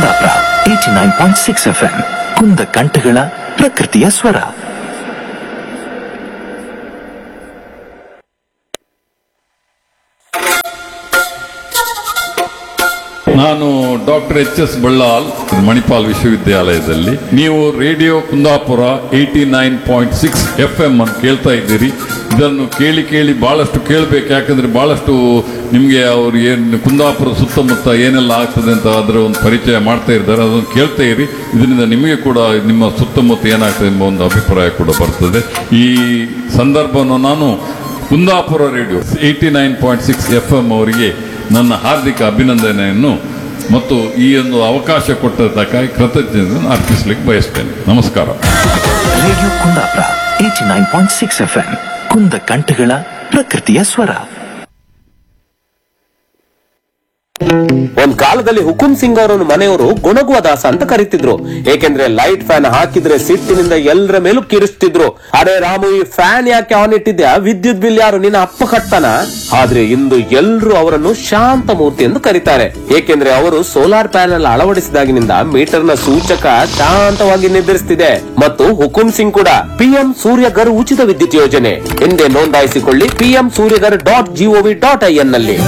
Kundapura eighty nine point six F M ಕುಂದ ಕಂಠಗಳ ಪ್ರಕೃತಿಯ ಸ್ವರ ನಾನು doctor H S Ballal Manipal ವಿಶ್ವವಿದ್ಯಾಲಯದಲ್ಲಿ ನೀವು radio Kundapura eighty nine point six F M ಅನ್ನು ಕೇಳ್ತಾ ಇದ್ದೀರಿ ಇದನ್ನು ಕೇಳಿ ಕೇಳಿ ಬಹಳಷ್ಟು ಕೇಳಬೇಕು ಯಾಕಂದ್ರೆ ಬಹಳಷ್ಟು ನಿಮಗೆ ಅವರು ಏನು ಕುಂದಾಪುರ ಸುತ್ತಮುತ್ತ ಏನೆಲ್ಲ ಆಗ್ತದೆ ಅಂತ ಅದರ ಒಂದು ಪರಿಚಯ ಮಾಡ್ತಾ ಇದ್ದಾರೆ ಅದನ್ನು ಕೇಳ್ತಾ ಇರಿ ಇದರಿಂದ ನಿಮಗೆ ಕೂಡ ನಿಮ್ಮ ಸುತ್ತಮುತ್ತ ಏನಾಗ್ತದೆ ಎಂಬ ಒಂದು ಅಭಿಪ್ರಾಯ ಕೂಡ ಬರ್ತದೆ ಈ ಸಂದರ್ಭವನ್ನು ನಾನು Kundapura radio eighty nine point six F M ಅವರಿಗೆ ನನ್ನ ಹಾರ್ದಿಕ ಅಭಿನಂದನೆಯನ್ನು ಮತ್ತು ಈ ಒಂದು ಅವಕಾಶ ಕೊಟ್ಟದ್ದಕ್ಕಾಗಿ ಕೃತಜ್ಞತೆಯನ್ನು ಅರ್ಪಿಸಲಿಕ್ಕೆ ಬಯಸ್ತೇನೆ ನಮಸ್ಕಾರ radio Kundapura eighty nine point six F M ಕುಂದ ಕಂಠಗಳ ಪ್ರಕೃತಿಯ ಸ್ವರ ಒಂದ್ ಕಾಲದಲ್ಲಿ ಹುಕುಂ ಸಿಂಗ್ ಅವರನ್ನು ಮನೆಯವರು ಗುಣಗುವ ದಾಸ ಅಂತ ಕರೀತಿದ್ರು ಏಕೆಂದ್ರೆ ಲೈಟ್ ಫ್ಯಾನ್ ಹಾಕಿದ್ರೆ ಸಿಟ್ಟಿನಿಂದ ಎಲ್ಲರ ಮೇಲೂ ಕಿರಿಸ್ತಿದ್ರು ಅರೆ ರಾಮು ಈ ಫ್ಯಾನ್ ಯಾಕೆ ಆನ್ ಇಟ್ಟಿದ್ಯಾ ವಿದ್ಯುತ್ ಬಿಲ್ ಯಾರು ನಿನ್ನ ಅಪ್ಪ ಕಟ್ತಾನ ಆದ್ರೆ ಇಂದು ಎಲ್ರು ಅವರನ್ನು ಶಾಂತ ಮೂರ್ತಿ ಎಂದು ಕರೀತಾರೆ ಏಕೆಂದ್ರೆ ಅವರು ಸೋಲಾರ್ ಪ್ಯಾನೆಲ್ ಅಳವಡಿಸಿದಾಗಿನಿಂದ ಮೀಟರ್ನ ಸೂಚಕ ಶಾಂತವಾಗಿ ನಿರ್ಧರಿಸುತ್ತಿದೆ ಮತ್ತು ಹುಕುಂ ಸಿಂಗ್ ಕೂಡ ಪಿಎಂ ಸೂರ್ಯಗರ್ ಉಚಿತ ವಿದ್ಯುತ್ ಯೋಜನೆ ಎಂದೇ ನೋಂದಾಯಿಸಿಕೊಳ್ಳಿ PM Suryaghar dot G O V dot I N ನಲ್ಲಿ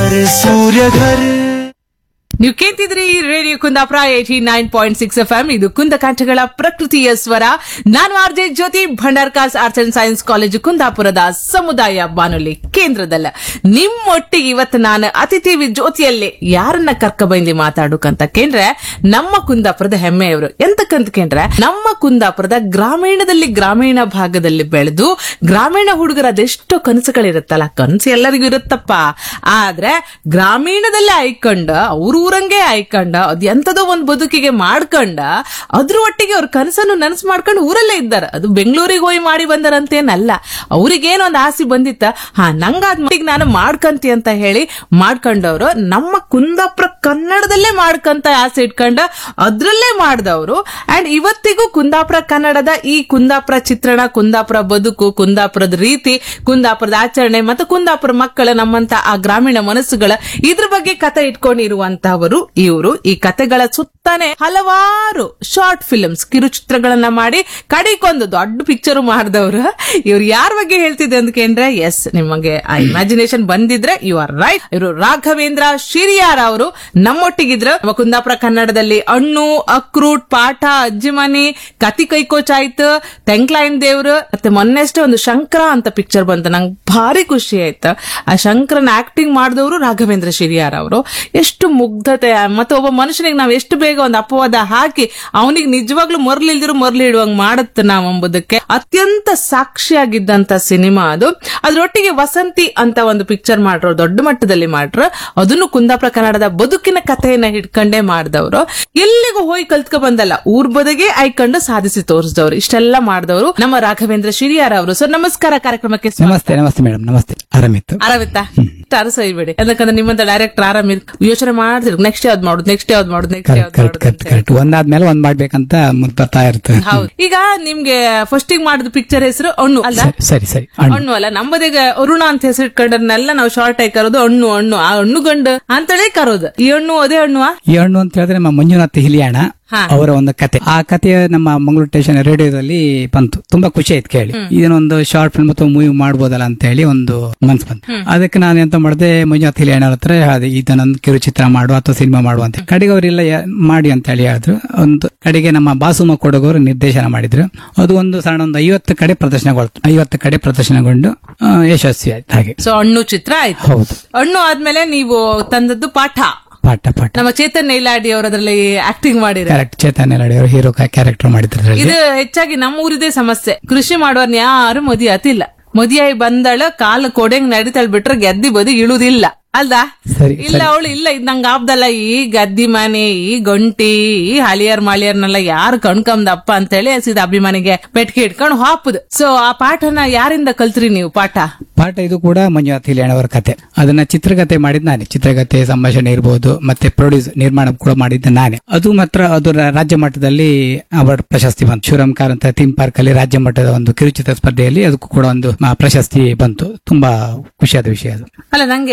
ನೀವು ಕೇಳ್ತಿದ್ರಿ radio Kundapura eighty nine point six F M ಇದು ಕುಂದಕಾಂಠಗಳ ಪ್ರಕೃತಿಯ ಸ್ವರ ನಾನು R J Jyothi Bhandarkars arts and science college ಕುಂದಾಪುರದ ಸಮುದಾಯ ಬಾನುಲಿ ಕೇಂದ್ರದಲ್ಲ ನಿಮ್ಮೊಟ್ಟಿಗೆ ಇವತ್ತು ನಾನು ಅತಿಥಿ ವಿ- ಜ್ಯೋತಿಯಲ್ಲಿ ಯಾರನ್ನ ಕರ್ಕ ಬಂದಿ ಮಾತಾಡೋಕಂತ ಕೇಂದ್ರೆ ನಮ್ಮ ಕುಂದಾಪುರದ ಹೆಮ್ಮೆಯವರು ಎಂತಕ್ಕಂತ ಕೇಂದ್ರೆ ನಮ್ಮ ಕುಂದಾಪುರದ ಗ್ರಾಮೀಣದಲ್ಲಿ ಗ್ರಾಮೀಣ ಭಾಗದಲ್ಲಿ ಬೆಳೆದು ಗ್ರಾಮೀಣ ಹುಡುಗರ ಅದೆಷ್ಟೋ ಕನಸುಗಳಿರುತ್ತಲ್ಲ ಕನಸು ಎಲ್ಲರಿಗೂ ಇರುತ್ತಪ್ಪ ಆದ್ರೆ ಗ್ರಾಮೀಣದಲ್ಲೇ ಆಯ್ಕೊಂಡ ಅವ್ರ ಊರಂಗೆ ಆಯ್ಕೊಂಡ ಅದ್ ಎಂತದೋ ಒಂದ್ ಬದುಕಿಗೆ ಮಾಡ್ಕೊಂಡ ಅದ್ರ ಒಟ್ಟಿಗೆ ಅವ್ರ ಕನಸನ್ನು ನನಸು ಮಾಡ್ಕೊಂಡು ಊರಲ್ಲೇ ಇದ್ದಾರ ಅದು ಬೆಂಗಳೂರಿಗೆ ಹೋಗಿ ಮಾಡಿ ಬಂದರಂತೇನಲ್ಲ ಅವ್ರಿಗೇನೋ ಒಂದ್ ಆಸೆ ಬಂದಿತ್ತ ಹಾ ನಂಗಾದ್ ಮಟ್ಟಿಗೆ ನಾನು ಮಾಡ್ಕಂತಿ ಅಂತ ಹೇಳಿ ಮಾಡ್ಕೊಂಡವ್ರು ನಮ್ಮ ಕುಂದಾಪುರ ಕನ್ನಡದಲ್ಲೇ ಮಾಡ್ಕಂತ ಆಸೆ ಇಟ್ಕೊಂಡ ಅದ್ರಲ್ಲೇ ಮಾಡ್ದವ್ರು ಅಂಡ್ ಇವತ್ತಿಗೂ ಕುಂದಾಪುರ ಕನ್ನಡದ ಈ ಕುಂದಾಪುರ ಚಿತ್ರಣ ಕುಂದಾಪುರ ಬದುಕು ಕುಂದಾಪುರದ ರೀತಿ ಕುಂದಾಪುರದ ಆಚರಣೆ ಮತ್ತು ಕುಂದಾಪುರ ಮಕ್ಕಳ ನಮ್ಮಂತ ಆ ಗ್ರಾಮೀಣ ಮನಸ್ಸುಗಳ ಇದ್ರ ಬಗ್ಗೆ ಕತೆ ಇಟ್ಕೊಂಡಿರುವಂತಹವರು ಇವರು ಈ ಕತೆಗಳ ಸುತ್ತಾನೆ ಹಲವಾರು ಶಾರ್ಟ್ ಫಿಲ್ಮ್ಸ್ ಕಿರುಚಿತ್ರಗಳನ್ನ ಮಾಡಿ ಕಡಿಕೊಂದು ದೊಡ್ಡ ಪಿಕ್ಚರ್ ಮಾಡಿದವರು ಇವ್ರು ಯಾರ ಬಗ್ಗೆ ಹೇಳ್ತಿದ್ದೆ ಅಂದ್ಕೇಂದ್ರೆ ಎಸ್ ನಿಮಗೆ ಆ ಇಮ್ಯಾಜಿನೇಷನ್ ಬಂದಿದ್ರೆ ಯು ಆರ್ ರೈಟ್ ಇವರು ರಾಘವೇಂದ್ರ ಶಿರಿಯಾರ್ ಅವರು ನಮ್ಮೊಟ್ಟಿಗಿದ್ರು ನಮ್ಮ ಕುಂದಾಪುರ ಕನ್ನಡದಲ್ಲಿ ಹಣ್ಣು ಅಕ್ರೂಟ್ ಪಾಠ ಅಜ್ಜಿಮನಿ ಕತಿ ಕೈಕೋಚಾಯ್ತು ತೆಂಕ್ಲೈನ್ ದೇವ್ರು ಮತ್ತೆ ಮೊನ್ನೆಷ್ಟೇ ಒಂದು ಶಂಕರ ಅಂತ ಪಿಕ್ಚರ್ ಬಂತು ನಂಗೆ ಭಾರಿ ಖುಷಿ ಆಯ್ತು ಆ ಶಂಕರನ ಆಕ್ಟಿಂಗ್ ಮಾಡಿದವರು ರಾಘವೇಂದ್ರ ಶಿರಿಯಾರ್ ಅವರು ಎಷ್ಟು ಮುಗ್ಧತೆ ಮತ್ತೆ ಒಬ್ಬ ಮನುಷ್ಯನಿಗೆ ನಾವು ಎಷ್ಟು ಬೇಗ ಒಂದು ಅಪವಾದ ಹಾಕಿ ಅವನಿಗೆ ನಿಜವಾಗ್ಲೂ ಮೊರ್ಲಿಲ್ದಿರೋ ಮೊರ್ಲಿ ಇಡುವಂಗ್ ಮಾಡುತ್ತೆ ನಾವು ಎಂಬುದಕ್ಕೆ ಅತ್ಯಂತ ಸಾಕ್ಷಿಯಾಗಿದ್ದಂತ ಸಿನಿಮಾ ಅದು ಅದ್ರೊಟ್ಟಿಗೆ ವಸಂತಿ ಅಂತ ಒಂದು ಪಿಕ್ಚರ್ ಮಾಡ್ರು ದೊಡ್ಡ ಮಟ್ಟದಲ್ಲಿ ಮಾಡ್ರು ಅದನ್ನು ಕುಂದಾಪುರ ಕನ್ನಡದ ಬದುಕಿನ ಕಥೆಯನ್ನ ಹಿಡ್ಕೊಂಡೇ ಮಾಡಿದವರು ಎಲ್ಲಿಗೂ ಹೋಗಿ ಕಲ್ತ್ಕೊ ಬಂದಲ್ಲ ಊರ್ ಬದಗೆ ಆಯ್ಕೊಂಡು ಸಾಧಿಸಿ ತೋರಿಸಿದವರು ಇಷ್ಟೆಲ್ಲ ಮಾಡಿದವರು ನಮ್ಮ ರಾಘವೇಂದ್ರ ಶಿರಿಯಾರ್ ಅವರು ಸರ್ ನಮಸ್ಕಾರ ಕಾರ್ಯಕ್ರಮಕ್ಕೆ ಸ್ವಾಗತ. ನಮಸ್ತೆ ನಮಸ್ತೆ ಮೇಡಮ್ ನಮಸ್ತೆ ಆರಾಮಿತ್ತು ಆರಾಮಿತ್ತಾ ಅರಸೈಬೇಡಿ ಯಾಕಂದ್ರೆ ನಿಮ್ಮಂತ ಡೈರೆಕ್ಟರ್ ಆರಾಮ ಯೋಚನೆ ಮಾಡ್ತಿದ್ರು ನೆಕ್ಸ್ಟ್ ಯಾವ್ದು ಮಾಡುದು ನೆಕ್ಸ್ಟ್ ಯಾವ್ದು ಮಾಡುದು ನೆಕ್ಸ್ಟ್ ಕರೆಕ್ಟ್ ಯಾವ್ದು ಕರೆಕ್ಟ್ ಕರೆಕ್ಟ್ ಕರೆಕ್ಟ್ ಒಂದಾದ್ಮೇಲೆ ಒಂದ್ ಮಾಡ್ಬೇಕಂತ ಮುಂದ್ ಬರ್ತಾ ಇರ್ತದೆ ಹೌದು ಈಗ ನಿಮ್ಗೆ ಫಸ್ಟ್ ಮಾಡಿದ ಪಿಕ್ಚರ್ ಹೆಸರು ಹಣ್ಣು ಅಲ್ಲ ಸರಿ ಸರಿ ಸರಿ ಹಣ್ಣು ಹಣ್ಣು ಅಲ್ಲ ನಮ್ಮದೀಗ ಅರುಣ ಅಂತ ಹೆಸರು ಇಟ್ಕೊಂಡನ್ನೆಲ್ಲ ನಾವು ಶಾರ್ಟ್ ಆಗಿ ಕರೋದು ಹಣ್ಣು ಹಣ್ಣು ಆ ಹಣ್ಣು ಗಂಡು ಅಂತೇಳಿ ಕರೋದು ಈ ಹಣ್ಣು ಅದೇ ಹಣ್ಣು ಈ ಹಣ್ಣು ಅಂತ ಹೇಳಿದ್ರೆ ನಮ್ಮ ಮಂಜುನಾಥ್ ಹಿಲಿಯಾಣ ಹಾ. ಅವರ ಒಂದು ಕತೆ ಆ ಕತೆ ನಮ್ಮ ಮಂಗಳೂರು ಸ್ಟೇಷನ್ ರೇಡಿಯೋದಲ್ಲಿ ಬಂತು ತುಂಬಾ ಖುಷಿ ಆಯ್ತು ಕೇಳಿ ಇದನ್ನೊಂದು ಶಾರ್ಟ್ ಫಿಲ್ಮ್ ಅಥವಾ ಮೂವಿ ಮಾಡ್ಬೋದಲ್ಲ ಅಂತ ಹೇಳಿ ಒಂದು ಮನ್ಸ್ ಬಂತು ಅದಕ್ಕೆ ನಾನು ಎಂತ ಮಾಡಿದೆ ಮಂಜುನಾಥ್ ಹಿಲಿಯಾಣ ಅವ್ರ ಹತ್ರ ಅದೇ ಇದನ್ನೊಂದು ಕಿರುಚಿತ್ರ ಮಾಡು ಅಥವಾ ಸಿನಿಮಾ ಮಾಡುವ ಅಂತ ಕಡೆಗೆ ಅವರೆಲ್ಲ ಯಾ- ಮಾಡಿ ಅಂತ ಹೇಳಿ ಹೇಳಿದ್ರು ಒಂದು ಕಡೆಗೆ ನಮ್ಮ ಬಾಸುಮ ಕೊಡಗವರು ನಿರ್ದೇಶನ ಮಾಡಿದ್ರು ಅದು ಒಂದು ಸಣ್ಣ ಒಂದು ಐವತ್ತು ಕಡೆ ಪ್ರದರ್ಶನಗೊಳ್ತು ಐವತ್ತು ಕಡೆ ಪ್ರದರ್ಶನಗೊಂಡು ಆ, ಯಶಸ್ವಿ ಆಯ್ತು ಹಾಗೆ ಸೊ ಹಣ್ಣು ಚಿತ್ರ ಆಯ್ತು ಹೌದು ಹಣ್ಣು ಆದ್ಮೇಲೆ ನೀವು ತಂದದ್ದು ಪಾಠ ಪಾಠ ಪಾಠ ನಮ್ಮ ಚೇತನ್ ನೈಲಾಡಿ ಅವರು ಅದರಲ್ಲಿ ಆಕ್ಟಿಂಗ್ ಮಾಡಿರ ಕರೆಕ್ಟ್ ಚೇತನ್ ಎಲ್ಲಡಿ ಅವರು ಹೀರೋ ಕ್ಯಾರೆಕ್ಟರ್ ಮಾಡಿದ್ರು ಅದ್ರಲ್ಲಿ. ಇದು ಹೆಚ್ಚಾಗಿ ನಮ್ಮ ಊರಿದೇ ಸಮಸ್ಯೆ ಕೃಷಿ ಮಾಡೋರ್ನ ಯಾರು ಮದಿ ಆತಿಲ್ಲ ಮದಿಯಾಗಿ ಬಂದಳ ಕಾಲು ಕೊಡೆಂಗ್ ನಡಿತಾಳ್ ಬಿಟ್ರೆ ಗೆದ್ದಿ ಬದಿ ಇಳುದಿಲ್ಲ ಅಲ್ದಾ ಸರಿ, ಇಲ್ಲ ಅವಳು ಇಲ್ಲ ಇದ್ ನಂಗೆ ಆಬ್ದಲ್ಲ ಈ ಗದ್ದಿ ಮನೆ ಈ ಗಂಟಿ ಈ ಹಳಿಯರ್ ಮಾಳಿಯರ್ನೆಲ್ಲ ಯಾರು ಕಣ್ಕಂದಪ್ಪ ಅಂತೇಳಿ ಸೀದಾ ಅಭಿಮಾನಿಗೆ ಪೆಟ್ಗೆ ಇಟ್ಕೊಂಡು ಹಾಪುದು ಸೊ ಆ ಪಾಠನ ಯಾರಿಂದ ಕಲ್ತ್ರಿ ನೀವು ಪಾಠ ಪಾಠ ಇದು ಕೂಡ ಮಂಜುನಾಥ್ ಹಿಲಿಯಣ್ಣ ಅವರ ಕತೆ ಅದನ್ನ ಚಿತ್ರಕಥೆ ಮಾಡಿದ್ ನಾನೇ ಚಿತ್ರಕಥೆ ಸಂಭಾಷಣೆ ಇರಬಹುದು ಮತ್ತೆ ಪ್ರೊಡ್ಯೂಸ್ ನಿರ್ಮಾಣ ಕೂಡ ಮಾಡಿದ್ದ ನಾನೇ ಅದು ಮಾತ್ರ ಅದು ರಾ- ರಾಜ್ಯ ಮಟ್ಟದಲ್ಲಿ ಅವಾರ್ಡ್ ಪ್ರಶಸ್ತಿ ಬಂತು ಶಿವರಾಮ್ ಕಾರಂತ ಥೀಮ್ ಪಾರ್ಕ್ ಅಲ್ಲಿ ರಾಜ್ಯ ಮಟ್ಟದ ಒಂದು ಕಿರುಚಿತ್ರ ಸ್ಪರ್ಧೆಯಲ್ಲಿ ಅದಕ್ಕೂ ಕೂಡ ಒಂದು ಆ, ಪ್ರಶಸ್ತಿ ಬಂತು ತುಂಬಾ ಖುಷಿಯಾದ ವಿಷಯ ಅದು ಅಲ್ಲ ನಂಗೆ ಆಶ್ಚರ್ಯ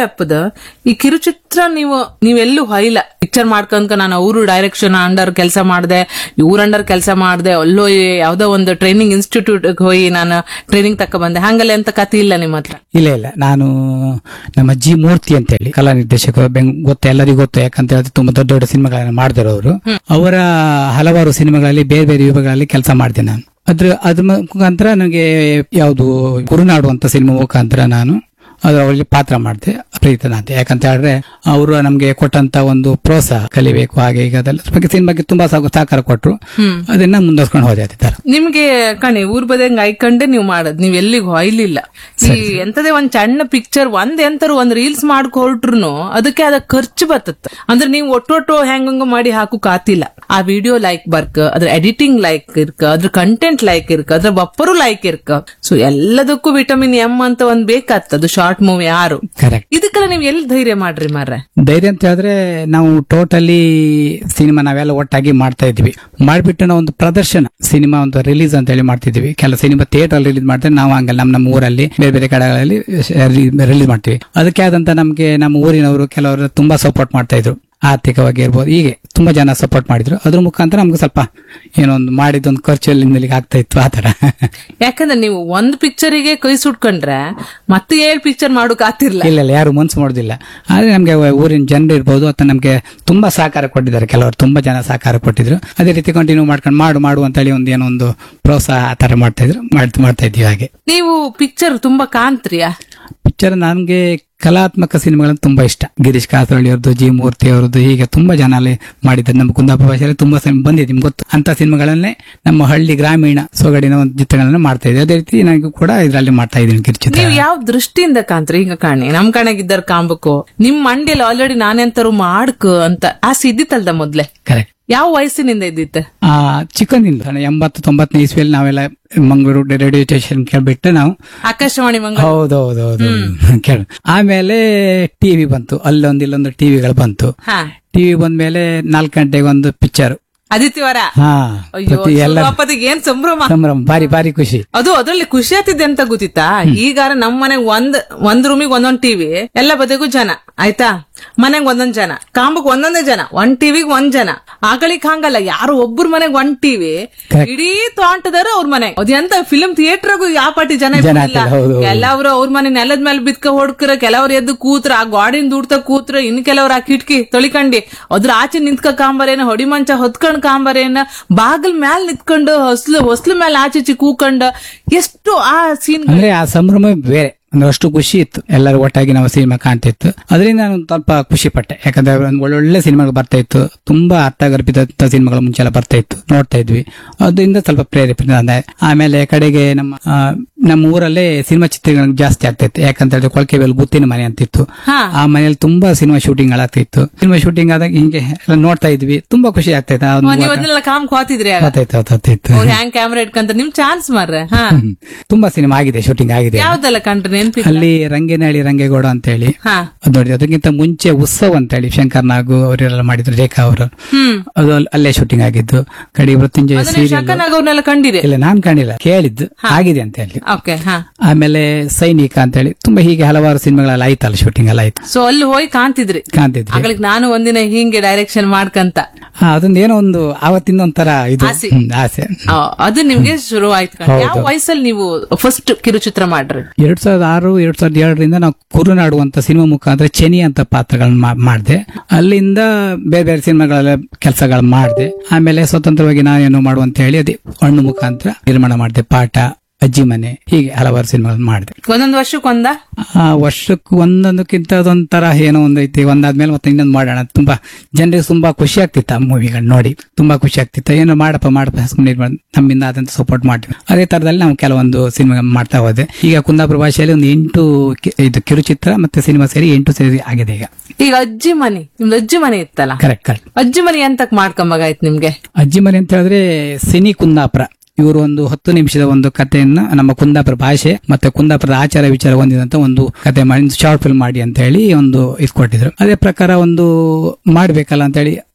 ಅಪ್ಪದ ಈ ಕಿರುಚಿತ್ರ ನೀವು ನೀವೆಲ್ಲೂ ಹೊಯ್ಲ ಪಿಕ್ಚರ್ ಮಾಡ್ಕೊಂಡ್ಕ ನಾನು ಅವರು ಡೈರೆಕ್ಷನ್ ಅಂಡರ್ ಕೆಲಸ ಮಾಡಿದೆ ಇವ್ರ ಅಂಡರ್ ಕೆಲಸ ಮಾಡಿದೆ ಅಲ್ಲೋ ಈ ಯಾವ್ದೋ ಒಂದು ಟ್ರೈನಿಂಗ್ ಇನ್ಸ್ಟಿಟ್ಯೂಟ್ ಹೋಗಿ ನಾನು ಟ್ರೈನಿಂಗ್ ತಕ ಬಂದೆ ಹಂಗಲ್ಲ ಅಂತ ಕಥೆ ಇಲ್ಲ ನಿಮ್ಮ ಹತ್ರ ಇಲ್ಲ ಇಲ್ಲ ನಾನು ನಮ್ಮ ಜಿ ಮೂರ್ತಿ ಅಂತ ಹೇಳಿ ಕಲಾ ನಿರ್ದೇಶಕರು ಬೆಂಗ್ ಗೊತ್ತು ಎಲ್ಲರಿಗೂ ಗೊತ್ತು ಯಾಕಂತ ಹೇಳಿದ್ರೆ ತುಂಬಾ ದೊಡ್ಡ ದೊಡ್ಡ ಸಿನಿಮಾಗಳನ್ನ ಮಾಡಿದಿರೋರು ಅವರ ಹಲವಾರು ಸಿನಿಮಾಗಳಲ್ಲಿ ಬೇರೆ ಬೇರೆ ವಿಭಾಗಗಳಲ್ಲಿ ಕೆಲಸ ಮಾಡಿದೆ ನಾನು ಅದ್ರ ಅದ್ರ ಮುಖಾಂತರ ನನಗೆ ಯಾವುದು ಕುರುನಾಡು ಅಂತ ಸಿನಿಮಾ ಮುಖಾಂತರ ನಾನು ಅದರಲ್ಲಿ ಪಾತ್ರ ಮಾಡಿದೆ ಪ್ರೀತನಾಥ್ ಯಾಕಂತ ಹೇಳಿದ್ರೆ ಅವರು ನಮ್ಗೆ ಕೊಟ್ಟಂತ ಒಂದು ಪ್ರೋತ್ಸಾಹ ಕಲಿಬೇಕು ಹಾಗೆ ಈಗ ಅದೆಲ್ಲ ಅದ್ರ ಬಗ್ಗೆ ಸಿನಿಮಾಗೆ ತುಂಬಾ ಸಹ- ಸಹಕಾರ ಕೊಟ್ಟರು ಅದನ್ನ ಮುಂದುವರ್ಸ್ಕೊಂಡು ಹೋದೆ ಅದೇ ತರ ನಿಮ್ಗೆ ಕಣಿ ಊರ್ ಬದಂಗ್ ಐಕಂಡೆ ನೀವ್ ಮಾಡದ್ ನೀವ್ ಎಲ್ಲಿಗೂ ಹೊಯ್ಲಿಲ್ಲ ಈ ಎಂತದೇ ಒಂದ್ ಸಣ್ಣ ಪಿಕ್ಚರ್ ಒಂದ್ ಎಂತರು ಒಂದ್ ರೀಲ್ಸ್ ಮಾಡ್ಕ ಹೊರಟ್ರು ಅದಕ್ಕೆ ಅದ ಖರ್ಚು ಬರ್ತತ್ತ ಅಂದ್ರೆ ನೀವು ಒಟ್ಟೊಟ್ಟು ಹೆಂಗಂಗ ಮಾಡಿ ಹಾಕು ಕಾತಿಲ್ಲ ಆ ವಿಡಿಯೋ ಲೈಕ್ ಬರ್ಕ ಅದ್ರ ಎಡಿಟಿಂಗ್ ಲೈಕ್ ಇರ್ಕ ಅದ್ರ ಕಂಟೆಂಟ್ ಲೈಕ್ ಇರ್ಕ ಅದ್ರ ಬಪ್ಪರು ಲೈಕ್ ಇರ್ಕ ಸೊ ಎಲ್ಲದಕ್ಕೂ ವಿಟಮಿನ್ ಎಂ ಅಂತ ಒಂದ್ ಬೇಕಾಗ್ತದ ಅದು ಶಾರ್ಟ್ ಮೂವಿ ಯಾರು ಕರೆಕ್ಟ್ ಇದಕ್ಕೆಲ್ಲ ನೀವ್ ಎಲ್ಲಿ ಧೈರ್ಯ ಮಾಡ್ರಿ ಮಾರ್ರೆ ಧೈರ್ಯ ಅಂತ ಹೇಳಿದ್ರೆ ನಾವು ಟೋಟಲಿ ಸಿನಿಮಾ ನಾವೆಲ್ಲ ಒಟ್ಟಾಗಿ ಮಾಡ್ತಾ ಇದ್ವಿ ಮಾಡ್ಬಿಟ್ಟು ನಾವು ಒಂದು ಪ್ರದರ್ಶನ ಸಿನಿಮಾ ಒಂದು ರಿಲೀಸ್ ಅಂತ ಹೇಳಿ ಮಾಡ್ತಿದ್ವಿ ಕೆಲ ಸಿನಿಮಾ ಥಿಯೇಟರ್ ರಿಲೀಸ್ ಮಾಡ್ತೇವೆ ನಾವು ಹಂಗಲ್ಲ ನಮ್ಮ ನಮ್ಮ ಊರಲ್ಲಿ ಬೇರೆ ಬೇರೆ ಕಡೆಗಳಲ್ಲಿ ರಿಲೀಸ್ ಮಾಡ್ತೀವಿ ಅದಕ್ಕೆ ಆದಂತ ನಮ್ಗೆ ನಮ್ಮ ಊರಿನವರು ಕೆಲವರು ತುಂಬಾ ಸಪೋರ್ಟ್ ಮಾಡ್ತಾ ಇದ್ರು ಆರ್ಥಿಕವಾಗಿ ಇರ್ಬೋದು ಹೀಗೆ ತುಂಬಾ ಜನ ಸಪೋರ್ಟ್ ಮಾಡಿದ್ರು ಅದ್ರ ಮುಖಾಂತರ ನಮ್ಗೆ ಸ್ವಲ್ಪ ಏನೋ ಒಂದು ಮಾಡಿದೊಂದು ಖರ್ಚು ಎಲ್ಲಿಂದ ಆಗ್ತಾ ಇತ್ತು ಆ ತರ ಯಾಕಂದ್ರೆ ನೀವು ಒಂದ್ ಪಿಕ್ಚರಿಗೆ ಕೈ ಸುಟ್ಕೊಂಡ್ರೆ ಮತ್ತೆ ಏಳ್ ಪಿಕ್ಚರ್ ಮಾಡೋಕ್ ಆಗ್ತಿರ್ಲ ಇಲ್ಲ ಇಲ್ಲ ಯಾರು ಮನ್ಸು ಮಾಡೋದಿಲ್ಲ ಆದ್ರೆ ನಮ್ಗೆ ಊರಿನ ಜನರು ಇರ್ಬೋದು ಅಥವಾ ನಮ್ಗೆ ತುಂಬಾ ಸಹಕಾರ ಕೊಟ್ಟಿದ್ದಾರೆ ಕೆಲವರು ತುಂಬಾ ಜನ ಸಹಕಾರ ಕೊಟ್ಟಿದ್ರು ಅದೇ ರೀತಿ ಕಂಟಿನ್ಯೂ ಮಾಡ್ಕೊಂಡು ಮಾಡು ಮಾಡು ಅಂತ ಹೇಳಿ ಒಂದು ಏನೋ ಒಂದು ಪ್ರೋತ್ಸಾಹ ಆ ತರ ಮಾಡ್ತಾ ಇದ್ರು ಮಾಡ್ತಾ ಮಾಡ್ತಾ ಇದ್ವಿ ಹಾಗೆ ನೀವು ಪಿಕ್ಚರ್ ತುಂಬಾ ಕಾಂತ್ರಿಯಾ ಪಿಕ್ಚರ್ ನನ್ಗೆ ಕಲಾತ್ಮಕ ಸಿನಿಮಾಗಳು ತುಂಬಾ ಇಷ್ಟ ಗಿರೀಶ್ ಕಾಸರಳ್ಳಿ ಅವ್ರದ್ದು ಜಿ ಮೂರ್ತಿ ಅವರದ್ದು ಹೀಗೆ ತುಂಬಾ ಜನ ಅಲ್ಲಿ ಮಾಡಿದ್ದಾರೆ ನಮ್ಮ ಕುಂದಾಪುರ ಭಾಷೆಯಲ್ಲಿ ತುಂಬಾ ಸಿನಿಮಾ ಬಂದಿದೆ ನಿಮ್ಗೆ ಗೊತ್ತು ಅಂತ ಸಿನಿಮಾಗಳನ್ನೇ ನಮ್ಮ ಹಳ್ಳಿ ಗ್ರಾಮೀಣ ಸೊಗಡಿನ ಒಂದು ಚಿತ್ರಗಳನ್ನ ಮಾಡ್ತಾ ಇದ್ದೆ ಅದೇ ರೀತಿ ನನಗೂ ಕೂಡ ಇದರಲ್ಲಿ ಮಾಡ್ತಾ ಇದ್ದೀನಿ ಕಿರುಚಿತ್ರ ನೀವು ಯಾವ ದೃಷ್ಟಿಯಿಂದ ಕಾಂತ್ರಿ ಈಗ ಕಾಣಿ ನಮ್ ಕಣಗಿದ್ದಾರ ಕಾಂಬಕು ನಿಮ್ ಮಂಡಿಯಲ್ಲಿ ಆಲ್ರೆಡಿ ನಾನೆಂತರು ಮಾಡ್ಕ ಅಂತ ಆಸೆ ಇದ್ದಿತ್ತಲ್ದ ಮೊದ್ಲೆ ಕರೆಕ್ಟ್ ಯಾವ ವಯಸ್ಸಿನಿಂದ ಇದ್ದಿತ್ತ ಆ ಚಿಕ್ಕಂದಿಂದ ಎಂಬತ್ತು ತೊಂಬತ್ತನೇ ಇಸ್ವಿಯಲ್ಲಿ ನಾವೆಲ್ಲ ಮಂಗಳೂರು ರೇಡಿಯೋ ಸ್ಟೇಷನ್ ಕೇಳ್ಬಿಟ್ಟು ನಾವು ಆಕಾಶವಾಣಿ ಮಂಗ ಹೌದೌದೌದು ಕೇಳ ಆಮೇಲೆ ಟಿವಿ ಬಂತು ಅಲ್ಲೊಂದು ಇಲ್ಲೊಂದು ಟಿವಿಗಳು ಬಂತು ಹಾ ಟಿವಿ ಬಂದ್ಮೇಲೆ ನಾಲ್ಕು ಗಂಟೆಗೆ ಒಂದು ಪಿಕ್ಚರ್ ಆದಿತ್ಯವಾರ ಹಾ ಅಯ್ಯೋ ಪ್ರತಿ ಎಲ್ಲ ಅಪ್ಪದಿಗೆ ಏನ್ ಸಂಭ್ರಮ ಸಂಭ್ರಮ ಬಾರಿ ಬಾರಿ ಖುಷಿ ಅದು ಅದ್ರಲ್ಲಿ ಖುಷಿ ಆಗ್ತಿದೆ ಅಂತ ಗೊತ್ತಿತ್ತಾ ಈಗಾರ ನಮ್ ಮನೆಗ್ ಒಂದ್ ಒಂದ್ ರೂಮಿಗೆ ಒಂದೊಂದ್ ಟಿವಿ ಎಲ್ಲ ಬದಿಗೂ ಜನ ಆಯ್ತಾ ಮನೆಗ್ ಒಂದೊಂದ್ ಜನ ಕಾಂಬಕ್ ಒಂದೊಂದೇ ಜನ ಒಂದ್ ಟಿವಿಗ್ ಒಂದ್ ಜನ ಆಗಳಿಗ್ ಹಂಗಲ್ಲ ಯಾರು ಒಬ್ಬರ ಮನೆಗ್ ಒಂದ್ ಟಿವಿ Correct. ಇಡೀ ತೋಂಟದಾರ ಅವ್ರ ಮನೆ ಅದೆಂತ ಫಿಲ್ಮ್ ಥಿಯೇಟರ್ಗೂ ಯಾವ ಪಾಟಿ ಜನ ಜನ ಇರ್ಲಿಲ್ಲ. ಆಗ್ತಿಲ್ಲ, ಹೌದು, ಹೌದು. ಕೆಲವ್ರು ಅವ್ರ ಮನೆ ನೆಲದ ಮೇಲೆ ಬಿದ್ಕ ಹೊಡ್ಕ್ರ ಕೆಲವ್ರು ಎದ್ದು ಕೂತ್ರ ಆ ಗಾಡಿನ ದೂಡ್ತ ಕೂತ್ರ ಇನ್ ಕೆಲವ್ರು ಆ ಕಿಟಕಿ ತೊಳಿಕಂಡಿ ಅದ್ರ ಆಚೆ ನಿಂತ್ಕ ಕಾಂಬರೇನ ಹೊಡಿ ಮಂಚ ಹೊತ್ಕೊಂಡ್ ಕಾಂಬರೇನ ಬಾಗಿಲ್ ಮ್ಯಾಲ್ ನಿಂತ್ಕೊಂಡು ಹೊಸ್ಲು ಹೊಸ್ಲು ಮೇಲೆ ಆಚೆ ಈಚೆ ಕೂಕಂಡ್ ಎಷ್ಟು ಆ ಸೀನ್ ಅಂದ್ರೆ ಆ ಸಂಭ್ರಮ ಬೇರೆ ಅಂದ್ರೆ ಅಷ್ಟು ಖುಷಿ ಇತ್ತು ಎಲ್ಲರೂ ಒಟ್ಟಾಗಿ ನಾವು ಸಿನಿಮಾ ಕಾಣ್ತಿತ್ತು ಅದರಿಂದ ನಾನು ಸ್ವಲ್ಪ ಖುಷಿ ಪಟ್ಟೆ ಯಾಕಂದ್ರೆ ಒಂದು ಒಳ್ಳೊಳ್ಳೆ ಸಿನಿಮಾಗಳು ಬರ್ತಾ ಇತ್ತು ತುಂಬಾ ಅರ್ಥಗರ್ಭಿತ ಸಿನಿಮಾಗಳು ಮುಂಚೆಲ್ಲ ಬರ್ತಾ ಇತ್ತು ನೋಡ್ತಾ ಇದ್ವಿ ಅದರಿಂದ ಸ್ವಲ್ಪ ಪ್ರೇರೇಪಿತ ಆದೆ. ಆಮೇಲೆ ಕಡೆಗೆ ನಮ್ಮ ಆ, ನಮ್ಮ ಊರಲ್ಲೇ ಸಿನಿಮಾ ಚಿತ್ರಗಳು ಜಾಸ್ತಿ ಆಗ್ತಾ ಇತ್ತು ಯಾಕಂತ ಹೇಳಿದ್ರೆ ಕೊಳಕೆಬೇಲ್ ಗುತ್ತಿನ ಮನೆ ಅಂತಿತ್ತು ಹಾ. ಆ ಮನೆಯಲ್ಲಿ ತುಂಬಾ ಸಿನಿಮಾ ಶೂಟಿಂಗ್ ಆಗ್ತಿತ್ತು ಸಿನಿಮಾ ಶೂಟಿಂಗ್ ಆದಾಗ ಹಿಂಗೆ ಎಲ್ಲ ನೋಡ್ತಾ ಇದ್ವಿ ತುಂಬಾ ಖುಷಿ ಆಗ್ತಾ ಇತ್ತು ಆ ಒಂದು ನೀವ್ ಅದನ್ನೆಲ್ಲ ಕಾಮ್ ಹೋತಿದ್ರಿ ಆಗ ಗೊತ್ತಾಯ್ತು ಗೊತ್ತಾಯ್ತು ಅವ್ರು ಹ್ಯಾಂಗ್ ಕ್ಯಾಮ್ರಾ ಇಟ್ಕಂತ ನಿಮ್ ಚಾನ್ಸ್ ಮಾರ್ರೆ ಹಾ ಹ್ಮ್. ತುಂಬಾ ಸಿನಿಮಾ ಆಗಿದೆ ಶೂಟಿಂಗ್ ಆಗಿದೆ ಯಾವ್ದೆಲ್ಲ ಕಂಡ್ರಿ ನೆನ್ಪಿ ಅಲ್ಲಿ ರಂಗೇನಹಳ್ಳಿ ರಂಗೇಗೌಡ ಅಂತ ಹೇಳಿ ಹಾ ಅದು ನೋಡಿ ಅದಕ್ಕಿಂತ ಮುಂಚೆ ಉತ್ಸವ ಅಂತ ಹೇಳಿ ಶಂಕರ್ ನಾಗು ಅವರೆಲ್ಲ ಮಾಡಿದ್ರು ರೇಖಾ ಅವರು ಹ್ಮ್ ಅದು ಅಲ್- ಅಲ್ಲೇ ಶೂಟಿಂಗ್ ಆಗಿದ್ದು ಕಡೆ ಮೃತ್ಯುಂಜಯ ಅಂದ್ರೆ ನೀವು ಸೀರಿಯಲ್ ಶಂಕನಾಗ್ ಅವ್ರನ್ನೆಲ್ಲ ಕಂಡಿರಿ ಇಲ್ಲ ನಾನ್ ಕಾಣಿಲ್ಲ ಕೇಳಿದ್ದು ಆಗಿದೆ ಅಂತ ಹೇಳಿ ಓಕೆ ಹಾ ಆಮೇಲೆ ಸೈನಿಕ ಅಂತ ಹೇಳಿ ತುಂಬಾ ಹೀಗೆ ಹಲವಾರು ಸಿನಿಮಾಗಳೆಲ್ಲ ಆಯ್ತಲ್ಲ ಶೂಟಿಂಗ್ ಎಲ್ಲ ಆಯ್ತು ಸೊ ಅಲ್ಲಿ ಹೋಗಿ ಕಾಣ್ತಿದ್ರಿ ಕಾಣ್ತಿದ್ವಿ ಆಗ್ಲಿಕ್ ನಾನು ಒಂದಿನ ಹಿಂಗೆ ಡೈರೆಕ್ಷನ್ ಮಾಡ್ಕಂತ ಹಾ ಅದೊಂದು ಏನೋ ಒಂದು ಆವತ್ತಿಂದ ಒಂಥರ ಇದು ಆಸೆ. ಹ್ಮ್, ಆಸೆ ಆ, ಅದು ನಿಮ್ಗೆ ಶುರು ಆಯ್ತು ಕಣೆ. ಯಾವ ವಯಸ್ಸಲ್ಲಿ ನೀವು ಫಸ್ಟ್ ಕಿರುಚಿತ್ರ ಮಾಡ್ರಿ ಎರಡ್ ಸಾವಿರದ ಆರು ಎರಡ್ ಸಾವಿರದ ಏಳರಿಂದ ನಾವು ಕುರುನಾಡು ಅಂತ ಸಿನಿಮಾ ಮುಖಾಂತರ ಚೆನಿ ಅಂತ ಪಾತ್ರಗಳನ್ನ ಮಾಡಿದೆ ಅಲ್ಲಿಂದ ಬೇರೆ ಬೇರೆ ಸಿನಿಮಾಗಳೆಲ್ಲ ಕೆಲಸಗಳು ಮಾಡಿದೆ ಆಮೇಲೆ ಸ್ವತಂತ್ರವಾಗಿ ನಾನೇನು ಮಾಡುವ ಅಂತ ಹೇಳಿ ಅದೇ ಹಣ್ಣು ಮುಖಾಂತರ ನಿರ್ಮಾಣ ಮಾಡಿದೆ ಪಾಠ ಅಜ್ಜಿ ಮನೆ ಹೀಗೆ ಹಲವಾರು ಸಿನಿಮಾಗಳನ್ನ ಮಾಡಿದೆ ಒಂದೊಂದು ವರ್ಷಕ್ಕೊಂದ ಆ ವರ್ಷಕ್ಕೆ ಒಂದೊಂದಕ್ಕಿಂತ ಅದೊಂಥರ ಏನೋ ಒಂದೈತಿ ಒಂದಾದ್ಮೇಲೆ ಮತ್ತೆ ಇನ್ನೊಂದು ಮಾಡೋಣ ತುಂಬಾ ಜನರಿಗೆ ತುಂಬಾ ಖುಷಿ ಆಗ್ತಿತ್ತು ಆ ಮೂವಿಗಳನ್ನ ನೋಡಿ ತುಂಬಾ ಖುಷಿ ಆಗ್ತಿತ್ತು ಏನೋ ಮಾಡಪ್ಪ ಮಾಡಪ್ಪ ಸುಮ್ಮನೆ ಇದ್ ಮಾಡ್- ನಮ್ಮಿಂದ ಆದಂತ ಸಪೋರ್ಟ್ ಮಾಡ್ತೀವಿ ಅದೇ ತರದಲ್ಲಿ ನಾವು ಕೆಲವೊಂದು ಸಿನಿಮಾ ಮಾಡ್ತಾ ಹೋದೆ ಈಗ ಕುಂದಾಪುರ ಭಾಷೆಯಲ್ಲಿ ಒಂದು ಎಂಟು ಕಿ- ಇದು ಕಿರುಚಿತ್ರ ಮತ್ತೆ ಸಿನಿಮಾ ಸೇರಿ ಎಂಟು ಸೇರಿ ಆಗಿದೆ ಈಗ ಈಗ ಅಜ್ಜಿ ಮನೆ ನಿಮ್ದು ಅಜ್ಜಿ ಮನೆ ಇತ್ತಲ್ಲ ಕರೆಕ್ಟ್ ಕರೆಕ್ಟ್ ಅಜ್ಜಿ ಮನೆ ಎಂತಕ್ ಮಾಡ್ಕೊಂಬಾಗಾಯ್ತು ನಿಮ್ಗೆ ಅಜ್ಜಿ ಮನೆ ಅಂತ ಹೇಳಿದ್ರೆ ಸಿನಿ ಕುಂದಾಪುರ ಇವರು ಒಂದು ಹತ್ತು ನಿಮಿಷದ ಒಂದು ಕಥೆಯನ್ನ ನಮ್ಮ ಕುಂದಾಪುರ ಭಾಷೆ ಮತ್ತೆ ಕುಂದಾಪುರದ ಆಚಾರ ವಿಚಾರ ಹೊಂದಿದಂತ ಒಂದು ಕತೆ ಮಾಡಿ ಶಾರ್ಟ್ ಫಿಲ್ಮ್ ಮಾಡಿ ಅಂತ ಹೇಳಿ ಒಂದು ಇದು ಕೊಟ್ಟಿದ್ರು ಅದೇ ಪ್ರಕಾರ ಒಂದು ಮಾಡ್ಬೇಕಲ್ಲ ಅಂತ ಹೇಳಿ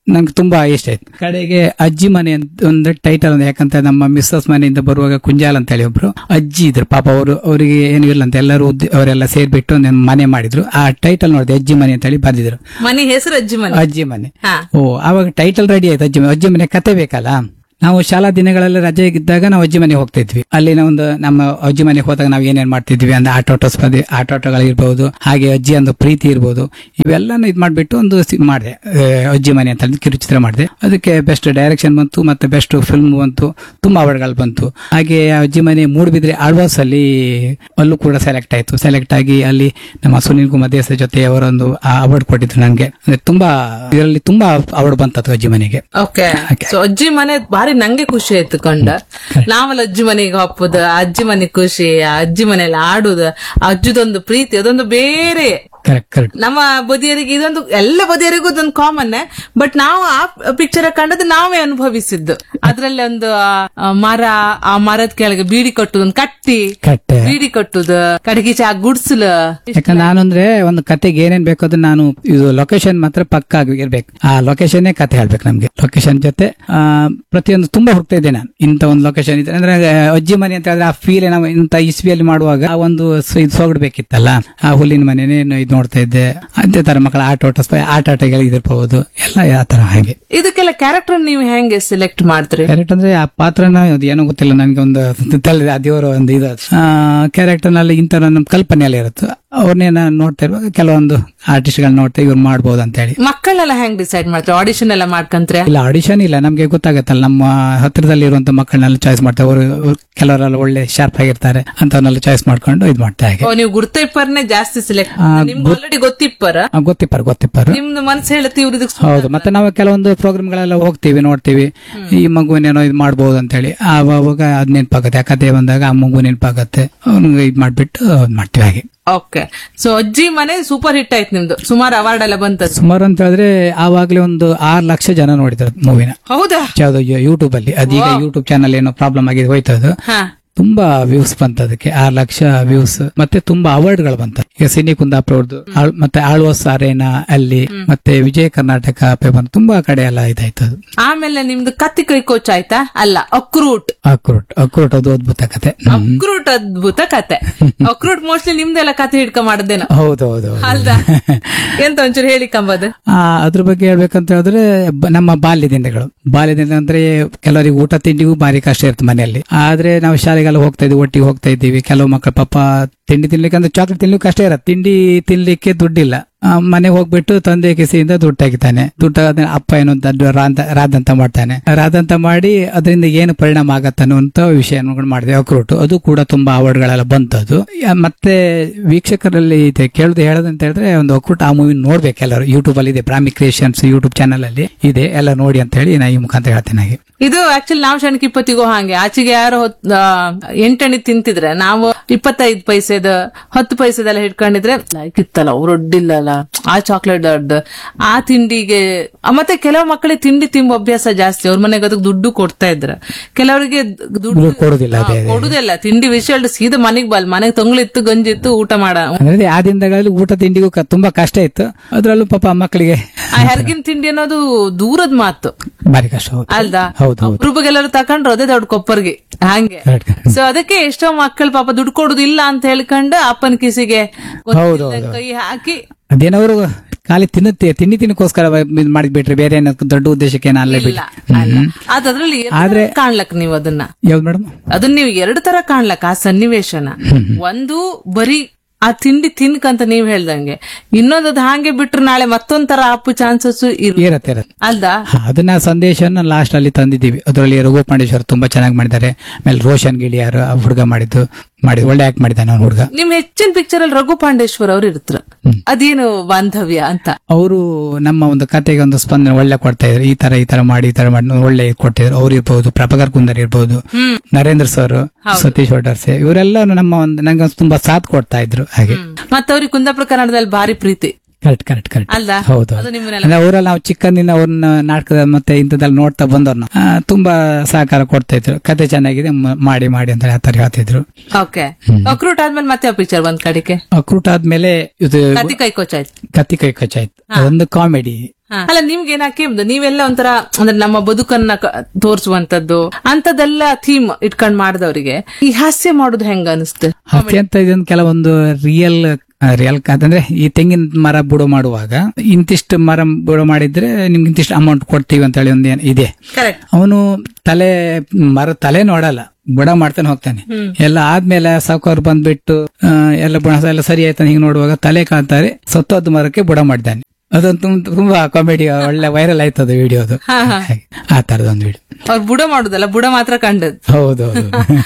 ನಂಗೆ ತುಂಬಾ ಇಷ್ಟ ಆಯ್ತು ಕಡೆಗೆ ಅಜ್ಜಿ ಮನೆ ಅಂತ ಒಂದು ಟೈಟಲ್ ಒಂದು ಯಾಕಂತ ನಮ್ಮ ಮಿಸ್ಸಸ್ ಮನೆಯಿಂದ ಬರುವಾಗ ಕುಂಜಾಲ್ ಅಂತ ಹೇಳಿ ಒಬ್ರು ಅಜ್ಜಿ ಇದ್ರು ಪಾಪ ಅವರು ಅವರಿಗೆ ಏನು ಇಲ್ಲ ಅಂತ ಎಲ್ಲರೂ ಉದ್ದ- ಅವರೆಲ್ಲ ಸೇರ್ಬಿಟ್ಟು ಒಂದು ಮನೆ ಮಾಡಿದ್ರು ಆ ಟೈಟಲ್ ನೋಡಿದೆ ಅಜ್ಜಿ ಮನೆ ಅಂತ ಹೇಳಿ ಬರ್ದಿದ್ರು ಮನೆ ಹೆಸರು ಅಜ್ಜಿ ಮನೆ ಅಜ್ಜಿ ಮನೆ ಹಾ. ಓ ಆವಾಗ ಟೈಟಲ್ ರೆಡಿ ಆಯ್ತು ಅಜ್ಜಿ ಮನೆ ಅಜ್ಜಿ ಮನೆ ಕತೆ ಬೇಕಲ್ಲ ನಾವು ಶಾಲಾ ದಿನಗಳಲ್ಲಿ ರಜೆ ಇದ್ದಾಗ ನಾವು ಅಜ್ಜಿ ಮನೆಗೆ ಹೋಗ್ತಾ ಇದ್ವಿ ಅಲ್ಲಿನ ಒಂದು ನಮ್ಮ ಅಜ್ಜಿ ಮನೆಗೆ ಹೋದಾಗ ನಾವು ಏನೇನ್ ಮಾಡ್ತಿದ್ವಿ ಅಂದ್ರೆ ಆಟೋಟ ಸ್ಪರ್ಧೆ ಆಟೋಟಗಳಿರ್ಬೋದು ಹಾಗೆ ಅಜ್ಜಿ ಒಂದು ಪ್ರೀತಿ ಇರ್ಬೋದು ಇವೆಲ್ಲನೂ ಇದ್ ಮಾಡ್ಬಿಟ್ಟು ಒಂದು ಮಾಡಿದೆ ಅಜ್ಜಿ ಮನೆ ಅಂತ ಹೇಳಿ ಕಿರುಚಿತ್ರ ಮಾಡಿದೆ ಅದಕ್ಕೆ ಬೆಸ್ಟ್ ಡೈರೆಕ್ಷನ್ ಬಂತು ಮತ್ತೆ ಬೆಸ್ಟ್ ಫಿಲ್ಮ್ ಬಂತು ತುಂಬಾ ಅವಾರ್ಡ್ಗಳು ಬಂತು ಹಾಗೆ ಆ ಅಜ್ಜಿ ಮನೆ ಮೂಡುಬಿದ್ರೆ ಆಳ್ವಾಸ್ ಅಲ್ಲಿ ಅಲ್ಲೂ ಕೂಡ ಸೆಲೆಕ್ಟ್ ಆಯ್ತು ಸೆಲೆಕ್ಟ್ ಆಗಿ ಅಲ್ಲಿ ನಮ್ಮ ಸುನೀಲ್ ಕುಮಾರ್ ದೇಸಾಯಿ ಜೊತೆ ಅವರೊಂದು ಅವಾರ್ಡ್ ಕೊಟ್ಟಿದ್ರು ನಂಗೆ ಅಂದ್ರೆ ತುಂಬಾ ಇದರಲ್ಲಿ ತುಂಬಾ ಅವಾರ್ಡ್ ಬಂತದ್ದು ಅಜ್ಜಿ ಮನೆಗೆ ಓಕೆ ಸೊ ಅಜ್ಜಿ ಮನೆ ಬಾರಿ ನಂಗೆ ಖುಷಿ ಆಯ್ತು ಕಂಡ ನಾವಲ್ಲ ಅಜ್ಜಿ ಮನೆಗೆ ಹೋಗ್ಬೋದು ಆ ಅಜ್ಜಿ ಮನೆ ಖುಷಿ ಆ ಅಜ್ಜಿ ಮನೆಯಲ್ಲಿ ಆಡುದು ಆ ಅಜ್ಜಿದೊಂದು ಪ್ರೀತಿ ಅದೊಂದು ಬೇರೆ ಕರೆಕ್ಟ್ ಕರೆಕ್ಟ್ ನಮ್ಮ ಬದಿಯರಿಗೆ ಇದೊಂದು ಎಲ್ಲ ಬದಿಯರಿಗೂ ಇದೊಂದು ಕಾಮನ್ ಬಟ್ ನಾವು ಆ ಪಿಕ್ಚರ್ ಕಂಡದ್ದು ನಾವೇ ಅನುಭವಿಸಿದ್ದು ಅದ್ರಲ್ಲಿ ಒಂದು ಆ, ಮರ ಆ ಮರದ ಕೆಳಗೆ ಬೀಡಿ ಕಟ್ಟುದು ಒಂದು ಕಟ್ಟಿ ಕಟ್ಟೆ ಬೀಡಿ ಕಟ್ಟುದು ಕಡೆಗೀಚೆ ಆ ಗುಡ್ಸಲು ಯಾಕಂದ್ರೆ ನಾನಂದ್ರೆ ಒಂದು ಕತೆಗೆ ಏನೇನ್ ಬೇಕು ಅದನ್ನ ನಾನು ಇದು ಲೊಕೇಶನ್ ಮಾತ್ರ ಪಕ್ಕ ಆಗಿ ಇರ್ಬೇಕು ಆ ಲೊಕೇಶನ್ನೇ ಕತೆ ಹೇಳ್ಬೇಕು ನಮ್ಗೆ ಲೊಕೇಶನ್ ಜೊತೆ ಆ, ಪ್ರತಿಯೊಂದು ತುಂಬಾ ಹುಡುಕ್ತಾ ಇದ್ದೆ ನಾನು ಇಂಥ ಒಂದು ಲೊಕೇಶನ್ ಇದೆ ಅಂದ್ರೆ ಆ, ಅಜ್ಜಿ ಮನೆ ಅಂತ ಹೇಳಿದ್ರೆ ಆ ಫೀಲ್ ನಾವು ಇಂಥ ಇಸ್ವಿಯಲ್ಲಿ ಮಾಡುವಾಗ ಆ ಒಂದು ಸ- ಇದು ಸೊಗಡ್ಬೇಕಿತ್ತಲ್ಲ ಆ ಹುಲ್ಲಿನ ಮನೆನೇ ಇದು ನೋಡ್ತಾ ಇದ್ದೆ ಅದೇ ತರ ಮಕ್ಕಳ ಆಟ ಆಟ ಸ್ಪ- ಆಟ ಆಟಗಳಿಗೆ ಇದಿರ್ಬಹುದು ಎಲ್ಲ ಆ ತರ ಹಾಗೆ ಇದಕ್ಕೆಲ್ಲ ಕ್ಯಾರೆಕ್ಟರ್ ನೀವು ಹೆಂಗೆ ಸೆಲೆಕ್ಟ್ ಮಾಡ್ತೀರಿ ಕ್ಯಾರೆಕ್ಟರ್ ಅಂದ್ರೆ ಆ ಪಾತ್ರನ ಅದು ಏನೋ ಗೊತ್ತಿಲ್ಲ ನನಗೆ ಒಂದು ತಲೆದ ಆ ದೇವರ ಒಂದು ಇದು ಕ್ಯಾರೆಕ್ಟರ್ ನಲ್ಲಿ ಇಂಥ ನಮ್ಮ ಕಲ್ಪನೆಯಲ್ಲಿ ಇರುತ್ತೆ ಅವ್ರನ್ನೇ ನಾನು ನೋಡ್ತಾ ಇರುವಾಗ ಕೆಲವೊಂದು ಆರ್ಟಿಸ್ಟ್ ಗಳನ್ನ ನೋಡ್ತಾ ಇವ್ರು ಮಾಡ್ಬೋದು ಅಂತ ಹೇಳಿ ಮಕ್ಕಳೆಲ್ಲ ಹೆಂಗ್ ಡಿಸೈಡ್ ಮಾಡ್ತಾರೆ ಆಡಿಷನ್ ಎಲ್ಲ ಮಾಡ್ಕಂತ್ರೆ ಇಲ್ಲ ಆಡಿಷನ್ ಇಲ್ಲ ನಮ್ಗೆ ಗೊತ್ತಾಗತ್ತಲ್ಲ ನಮ್ಮ ಹತ್ತಿರದಲ್ಲಿ ಇರುವಂತ ಮಕ್ಕಳನ್ನೆಲ್ಲ ಚಾಯ್ಸ್ ಮಾಡ್ತಾರೆ ಅವರು ಕೆಲವರೆಲ್ಲ ಒಳ್ಳೆ ಶಾರ್ಪ್ ಆಗಿರ್ತಾರೆ ಅಂತವನ್ನೆಲ್ಲ ಚಾಯ್ಸ್ ಮಾಡ್ಕೊಂಡು ಇದು ಮಾಡ್ತಾ ಹಾಗೆ ಓ ನೀವು ಗುರ್ತೈಪರ್ನೇ ಜಾಸ್ತಿ ಸೆಲೆಕ್ಟ್ ಆ, ನಿಮ್ಗೆ ಆಲ್ರೆಡಿ ಗೊತ್ತಿಪ್ಪರ ಆ, ಗೊತ್ತಿಪ್ಪಾರ ಗೊತ್ತಿಪ್ಪಾರ ನಿಮ್ದು ಮನ್ಸು ಹೇಳುತ್ತೆ ಇವ್ರು ಇದಕ್ಕೆ ಹೌದು ಮತ್ತೆ ನಾವು ಕೆಲವೊಂದು ಪ್ರೋಗ್ರಾಮ್ಗಳೆಲ್ಲ ಹೋಗ್ತೀವಿ ನೋಡ್ತೀವಿ ಈ ಮಗುವಿನೇನೋ ಇದು ಮಾಡ್ಬೋದು ಅಂತ ಹೇಳಿ ಆವಾಗ ಅದ್ ನೆನಪಾಗುತ್ತೆ ಆ ಕತೆ ಬಂದಾಗ ಆ ಮಗು ನೆನಪಾಗತ್ತೆ ಅವ್ನಿಗೆ ಇದು ಮಾಡ್ಬಿಟ್ಟು ಅದ್ ಮಾಡ್ತೀವಿ ಹಾಗೆ ಓಕೆ ಸೊ ಅಜ್ಜಿ ಮನೆ ಸೂಪರ್ ಹಿಟ್ ಆಯ್ತು ನಿಮ್ದು ಸುಮಾರು ಅವಾರ್ಡ್ ಎಲ್ಲ ಬಂತದ್ದು ಸುಮಾರು ಅಂತ ಹೇಳಿದ್ರೆ ಆವಾಗ್ಲೇ ಒಂದು ಆರ್ ಲಕ್ಷ ಜನ ನೋಡಿದ್ರು ಮೂವಿನ ಹೌದಾ ಯಾವ್ದು ಯೂಟ್ಯೂಬ್ ಅಲ್ಲಿ ಅದೀಗ ಯೂಟ್ಯೂಬ್ ಚಾನಲ್ ಏನೋ ಪ್ರಾಬ್ಲಮ್ ಆಗಿ ಹೋಯ್ತದು ಹಾ ತುಂಬಾ ವ್ಯೂಸ್ ಬಂತ ಅದಕ್ಕೆ ಆರ್ ಲಕ್ಷ ವ್ಯೂಸ್ ಮತ್ತೆ ತುಂಬಾ ಅವಾರ್ಡ್ ಗಳು ಬಂತ ಈಗ ಸಿನಿ ಕುಂದಾಪುರ ಅವ್ರದ್ದು ಆಳ್- ಮತ್ತೆ ಆಳ್ವಾಸ್ ಅರೇನಾ ಅಲ್ಲಿ ಮತ್ತೆ ವಿಜಯ ಕರ್ನಾಟಕ ಪೇ ಬಂತು ತುಂಬಾ ಕಡೆ ಎಲ್ಲ ಇದಾಯ್ತು ಅದು ಆಮೇಲೆ ನಿಮ್ದು ಕತ್ತಿ ಕೈ ಕೋಚ್ ಆಯ್ತಾ ಅಲ್ಲ ಅಕ್ರೂಟ್ ಅಕ್ರೂಟ್ ಅಕ್ರೂಟ್ ಅದು ಅದ್ಭುತ ಕತೆ ಹ್ಮ್. ಅಕ್ರೂಟ್ ಅದ್ಭುತ ಕತೆ ಅಕ್ರೂಟ್ ಮೋಸ್ಟ್ಲಿ ನಿಮ್ದೆಲ್ಲ ಕತೆ ಹಿಡ್ಕೊಂಡ್ ಮಾಡದೇನ ಹೌದು ಹೌದು ಹೌದು. ಅಲ್ದಾ ಎಂತ ಒಂಚೂರು ಹೇಳಿ ಕಂಬದು ಆ, ಅದ್ರ ಬಗ್ಗೆ ಹೇಳ್ಬೇಕಂತ ಹೇಳಿದ್ರೆ ಬ- ನಮ್ಮ ಬಾಲ್ಯ ದಿನಗಳು ಬಾಲ್ಯ ದಿನ ಅಂದ್ರೆ ಕೆಲವರಿಗೆ ಊಟ ತಿಂಡಿಗೂ ಭಾರಿ ಕಷ್ಟ ಇರುತ್ತೆ ಮನೆಯಲ್ಲಿ ಆದ್ರೆ ನಾವು ಶಾಲೆಗೆಲ್ಲ ಹೋಗ್ತಾ ಇದ್ವಿ ಒಟ್ಟಿಗೆ ಹೋಗ್ತಾ ಇದ್ದೀವಿ ಕೆಲವು ಮಕ್ಕಳು ಪಾಪ ತಿಂಡಿ ತಿನ್ಲಿಕ್ಕೆ ಅಂದ್ರೆ ಚಾಕ್ಲೇಟ್ ತಿನ್ಲಿಕ್ಕೆ ಕಷ್ಟ ಇರತ್ತೆ ತಿಂಡಿ ತಿನ್ಲಿಕ್ಕೆ ದುಡ್ಡಿಲ್ಲ ಆ, ಮನೆಗೆ ಹೋಗ್ಬಿಟ್ಟು ತಂದೆ ಕಿಸಿಯಿಂದ ದುಡ್ಡು ತೆಗಿತಾನೆ ದುಡ್ಡು ಅದನ್ನ ಅಪ್ಪ ಏನೋ ದಡ್ಡ ರಾಂತ ರಾದಂತ ಮಾಡ್ತಾನೆ ರಾದಂತ ಮಾಡಿ ಅದರಿಂದ ಏನು ಪರಿಣಾಮ ಆಗತ್ತೆ ಅನ್ನುವಂತ ವಿಷಯ ಮಾಡಿದೆ ಅಕ್ರೂಟ್ ಅದು ಕೂಡ ತುಂಬಾ ಅವಾರ್ಡ್ಗಳೆಲ್ಲ ಬಂತದ್ದು ಯಾ- ಮತ್ತೆ ವೀಕ್ಷಕರಲ್ಲಿ ಇದೆ ಕೇಳುದು ಹೇಳೋದಂತ ಹೇಳಿದ್ರೆ ಒಂದು ಅಕ್ರೂಟ್ ಆ ಮೂವಿ ನೋಡ್ಬೇಕು ಎಲ್ಲರೂ ಯೂಟ್ಯೂಬ್ ಅಲ್ಲಿ ಇದೆ ಬ್ರಾಹ್ಮಿ ಕ್ರಿಯೇಷನ್ಸ್ ಯೂಟ್ಯೂಬ್ ಚಾನಲ್ ಅಲ್ಲಿ ಇದೆ ಎಲ್ಲ ನೋಡಿ ಅಂತ ಹೇಳಿ ನಾ ಈ ಮುಖಾಂತರ ಹೇಳ್ತೇನೆ ಹಾಗೆ ಇದು ಆಕ್ಚುಲಿ ನಾವು ಶನಕ್ ಇಪ್ಪತ್ತಿಗೋ ಹಾಗೆ ಆಚೆಗೆ ಯಾರೋ ಹೊತ್- ಆ, ಎಂಟಣಿ ತಿಂತಿದ್ರೆ ನಾವು ಇಪ್ಪತ್ತೈದು ಪೈಸೆದ ಹತ್ತು ಪೈಸೆದೆಲ್ಲ ಹಿಡ್ಕೊಂಡಿದ್ರೆ ಲೈಕ್ ಇತ್ತಲ್ಲ ಅವ್ರು ಒಡ್ಡಿಲ್ಲಲ್ಲ ಆ ಚಾಕ್ಲೇಟ್ ದೊಡ್ಡ ಆ ತಿಂಡಿಗೆ ಆ, ಮತ್ತೆ ಕೆಲವು ಮಕ್ಕಳಿಗೆ ತಿಂಡಿ ತಿಂಬ ಅಭ್ಯಾಸ ಜಾಸ್ತಿ ಅವ್ರ ಮನೆಗೆ ಅದಕ್ಕೆ ದುಡ್ಡು ಕೊಡ್ತಾ ಇದ್ರ ಕೆಲವರಿಗೆ ದುಡ್ಡು ದುಡ್ಡು ಕೊಡುದಿಲ್ಲ, ಅದೇ, ಹಾ, ಅದೇ. ಕೊಡುದಿಲ್ಲ ತಿಂಡಿ ವಿಷಯ ಸೀದಾ ಮನೆಗ್ ಬಲ್ ಮನೆಗೆ ತೊಂಗಳಿತ್ತು ಗಂಜಿತ್ತು ಊಟ ಮಾಡ ಅಂದ್ರೆ ಆ ದಿನಗಳಲ್ಲಿ ಊಟ ತಿಂಡಿಗೂ ಕ- ತುಂಬಾ ಕಷ್ಟ ಇತ್ತು ಅದ್ರಲ್ಲೂ ಪಾಪ ಮಕ್ಕಳಿಗೆ ಆ ಹೆರ್ಗಿನ ತಿಂಡಿ ಅನ್ನೋದು ದೂರದ ಮಾತು ಭಾರಿ ಕಷ್ಟ ಹೌದು ಅಲ್ದಾ ಹೌದು ಹೌದು ರೂಪಾಯಿಗೆಲ್ಲರೂ ತಕೊಂಡ್ರು ಅದೇ ದೊಡ್ಡ ಕೊಪ್ಪರ್ಗೆ ಹಂಗೆ Correct, correct. ಸೊ ಅದಕ್ಕೆ ಎಷ್ಟೋ ಮಕ್ಕಳು ಪಾಪ ದುಡ್ಡು ಕೊಡುದಿಲ್ಲ ಅಂತ ಹೇಳ್ಕೊಂಡು ಅಪ್ಪನ ಕಿಸಿಗೆ ಹೌದು, ಗೊತ್ತಿಲ್ಲದಂಗ್ ಹೌದು. ಕೈ ಹಾಕಿ ಅದೇನವರು ಖಾಲಿ ತಿನ್ನುತ್ತೆ ತಿಂಡಿ ತಿನ್ನಕ್ಕೋಸ್ಕರ ಇದ್ ಮಾಡಿಬಿಟ್ರೆ ಬೇರೆ ಏನೋ ದೊಡ್ಡ ಉದ್ದೇಶಕ್ಕೆ ಏನು ಅಲ್ಲೇ ಬಿಡಿ ಇಲ್ಲ ಅಲ್ಲ ಅದ್ರಲ್ಲಿ ಆದ್ರೆ- ಕಾಣ್ಲಕ್ ನೀವು ಅದನ್ನ ಯಾವ್ದು ಮೇಡಮ್ ಅದನ್ನ ನೀವು ಎರಡು ತರ ಕಾಣ್ಲಕ್ ಆ ಸನ್ನಿವೇಶನ ಒಂದು ಬರೀ ಆ ತಿಂಡಿ ತಿನ್ಕಂತ ನೀವ್ ಹೇಳ್ದಂಗೆ ಇನ್ನೊಂದು ಅದು ಹಾಗೆ ಬಿಟ್ರೆ ನಾಳೆ ಮತ್ತೊಂದ್ ತರ ಅಪ್ಪು ಚಾನ್ಸಸ್ ಇರು ಇರತ್ತೆ ಇರತ್ತೆ ಅಲ್ದಾ ಹಾ, ಅದನ್ನ ಸಂದೇಶನ ಲಾಸ್ಟ್ ಅಲ್ಲಿ ತಂದಿದ್ದೀವಿ ಅದರಲ್ಲಿ ರಘು ಪಾಂಡೇಶ್ವರ್ ತುಂಬಾ ಚೆನ್ನಾಗಿ ಮಾಡಿದ್ದಾರೆ ಆಮೇಲೆ ರೋಷನ್ ಗಿಳಿಯಾರು ಆ ಹುಡುಗ ಮಾಡಿದ್ದು ಮಾಡಿ ಒಳ್ಳೆ ಆಕ್ಟ್ ಮಾಡಿದ್ದಾನೆ ಅವ್ನ ಹುಡುಗ ನಿಮ್ ಹೆಚ್ಚಿನ ಪಿಕ್ಚರ್ ಅಲ್ಲಿ ರಘು ಪಾಂಡೇಶ್ವರ್ ಅವ್ರು ಇರ್ತಾರ ಅದೇನು ಬಾಂಧವ್ಯ ಅಂತ ಅವರು ನಮ್ಮ ಒಂದು ಕತೆಗೆ ಒಂದು ಸ್ಪಂದನೆ ಒಳ್ಳೆ ಕೊಡ್ತಾ ಇದ್ರು ಈ ತರ ಈ ತರ ಮಾಡಿ ಈ ತರ ಮಾಡಿ ಒಳ್ಳೆ ಇದ್ ಕೊಟ್ಟಿದ್ರು ಅವ್ರು ಇರ್ಬೋದು ಪ್ರಭಾಕರ್ ಕುಂದರ್ ಇರ್ಬೋದು ನರೇಂದ್ರ ಸರ್ ಸತೀಶ್ ವಡರ್ಸೆ ಇವರೆಲ್ಲ ನಮ್ಮ ಒಂದು ನಂಗೆ ಒಂದು ತುಂಬಾ ಸಾಥ್ ಕೊಡ್ತಾ ಇದ್ರು ಹಾಗೆ ಮತ್ತೆ ಅವ್ರಿಗೆ ಕುಂದಾಪುರ ಕನ್ನಡದಲ್ಲಿ ಭಾರಿ ಪ್ರೀತಿ ಕರೆಕ್ಟ್ ಕರೆಕ್ಟ್ ಕರೆಕ್ಟ್ ಅಲ್ದಾ ಹೌದು ಅದು ನಿಮ್ಮನ್ನೆಲ್ಲ ಅಂದ್ರೆ ಅವರೆಲ್ಲ ನಾವು ಚಿಕ್ಕಂದಿನ ಅವ್ರನ್ನ ನಾಟಕದ ಮತ್ತೆ ಇಂಥದ್ದೆಲ್ಲ ನೋಡ್ತಾ ಬಂದವ್ರನ್ನ ಆ, ತುಂಬಾ ಸಹಕಾರ ಕೊಡ್ತಾ ಇದ್ರು ಕತೆ ಚೆನ್ನಾಗಿದೆ ಮ- ಮಾಡಿ ಮಾಡಿ ಅಂತ ಆ ತರ ಹೇಳ್ತಿದ್ರು ಓಕೆ ಅಕ್ರೂಟ್ ಆದ್ಮೇಲೆ ಮತ್ತೆ ಪಿಕ್ಚರ್ ಬಂದ್ ಕಡೆಗೆ ಅಕ್ರೂಟ್ ಆದ್ಮೇಲೆ ಇದು ಕತ್ತಿ ಕೈ ಕೊಚ್ಚಾಯ್ತು ಕತ್ತಿ ಕೈ ಕಚ್ಚಾಯ್ತು ಅದೊಂದು ಕಾಮಿಡಿ ಅಲ್ಲ ನಿಮ್ಗೆ ಏನಕ್ಕೆ ನೀವೆಲ್ಲ ಒಂಥರ ಅಂದ್ರೆ ನಮ್ಮ ಬದುಕನ್ನ ಕ- ತೋರಿಸುವಂತದ್ದು ಅಂತದೆಲ್ಲ ಥೀಮ್ ಇಟ್ಕೊಂಡ್ ಮಾಡಿದವರಿಗೆ ಈ ಹಾಸ್ಯ ಮಾಡೋದು ಹೆಂಗ ಅನಿಸ್ತು ಹಾಸ್ಯ ಅಂತ ಇದೊಂದು ಕೆಲವೊಂದು ರಿಯಲ್ ರಿಯಲ್ ಅಂದ್ರೆ ಈ ತೆಂಗಿನ ಮರ ಬುಡ ಮಾಡುವಾಗ ಇಂತಿಷ್ಟು ಮರ ಬುಡ ಮಾಡಿದ್ರೆ ನಿಮ್ಗೆ ಇಂತಿಷ್ಟು ಅಮೌಂಟ್ ಕೊಡ್ತೀವಿ ಅಂತ ಹೇಳಿ ಒಂದು ಏನ್ ಇದೆ ಕರೆಕ್ಟ್ ಅವನು ತಲೆ ಮರ ತಲೆ ನೋಡಲ್ಲ ಬುಡ ಮಾಡ್ತಾನೆ ಹೋಗ್ತಾನೆ ಎಲ್ಲ ಆದ್ಮೇಲೆ ಸಾವುಕಾರ ಬಂದ್ಬಿಟ್ಟು ಆ, ಎಲ್ಲ ಬುಡ ಎಲ್ಲ ಸರಿ ಆಯ್ತಾನೆ ಹಿಂಗ್ ನೋಡುವಾಗ ತಲೆ ಕಾಣ್ತಾರೆ ಸತ್ತೋದ್ ಮರಕ್ಕೆ ಬುಡ ಮಾಡಿದ್ದಾನೆ ಅದೊಂದು ತುಂಬ- ತುಂಬಾ ಕಾಮಿಡಿ ಒಳ್ಳೆ ವೈರಲ್ ಆಯ್ತದ ವಿಡಿಯೋ ಅದು ಹಾಗೆ. ಆ ತರದೊಂದು ವಿಡಿಯೋ ಅವ್ರು ಬುಡ ಮಾಡುದಲ್ಲ ಬುಡ ಮಾತ್ರ ಕಂಡದ್ ಹೌದೌದು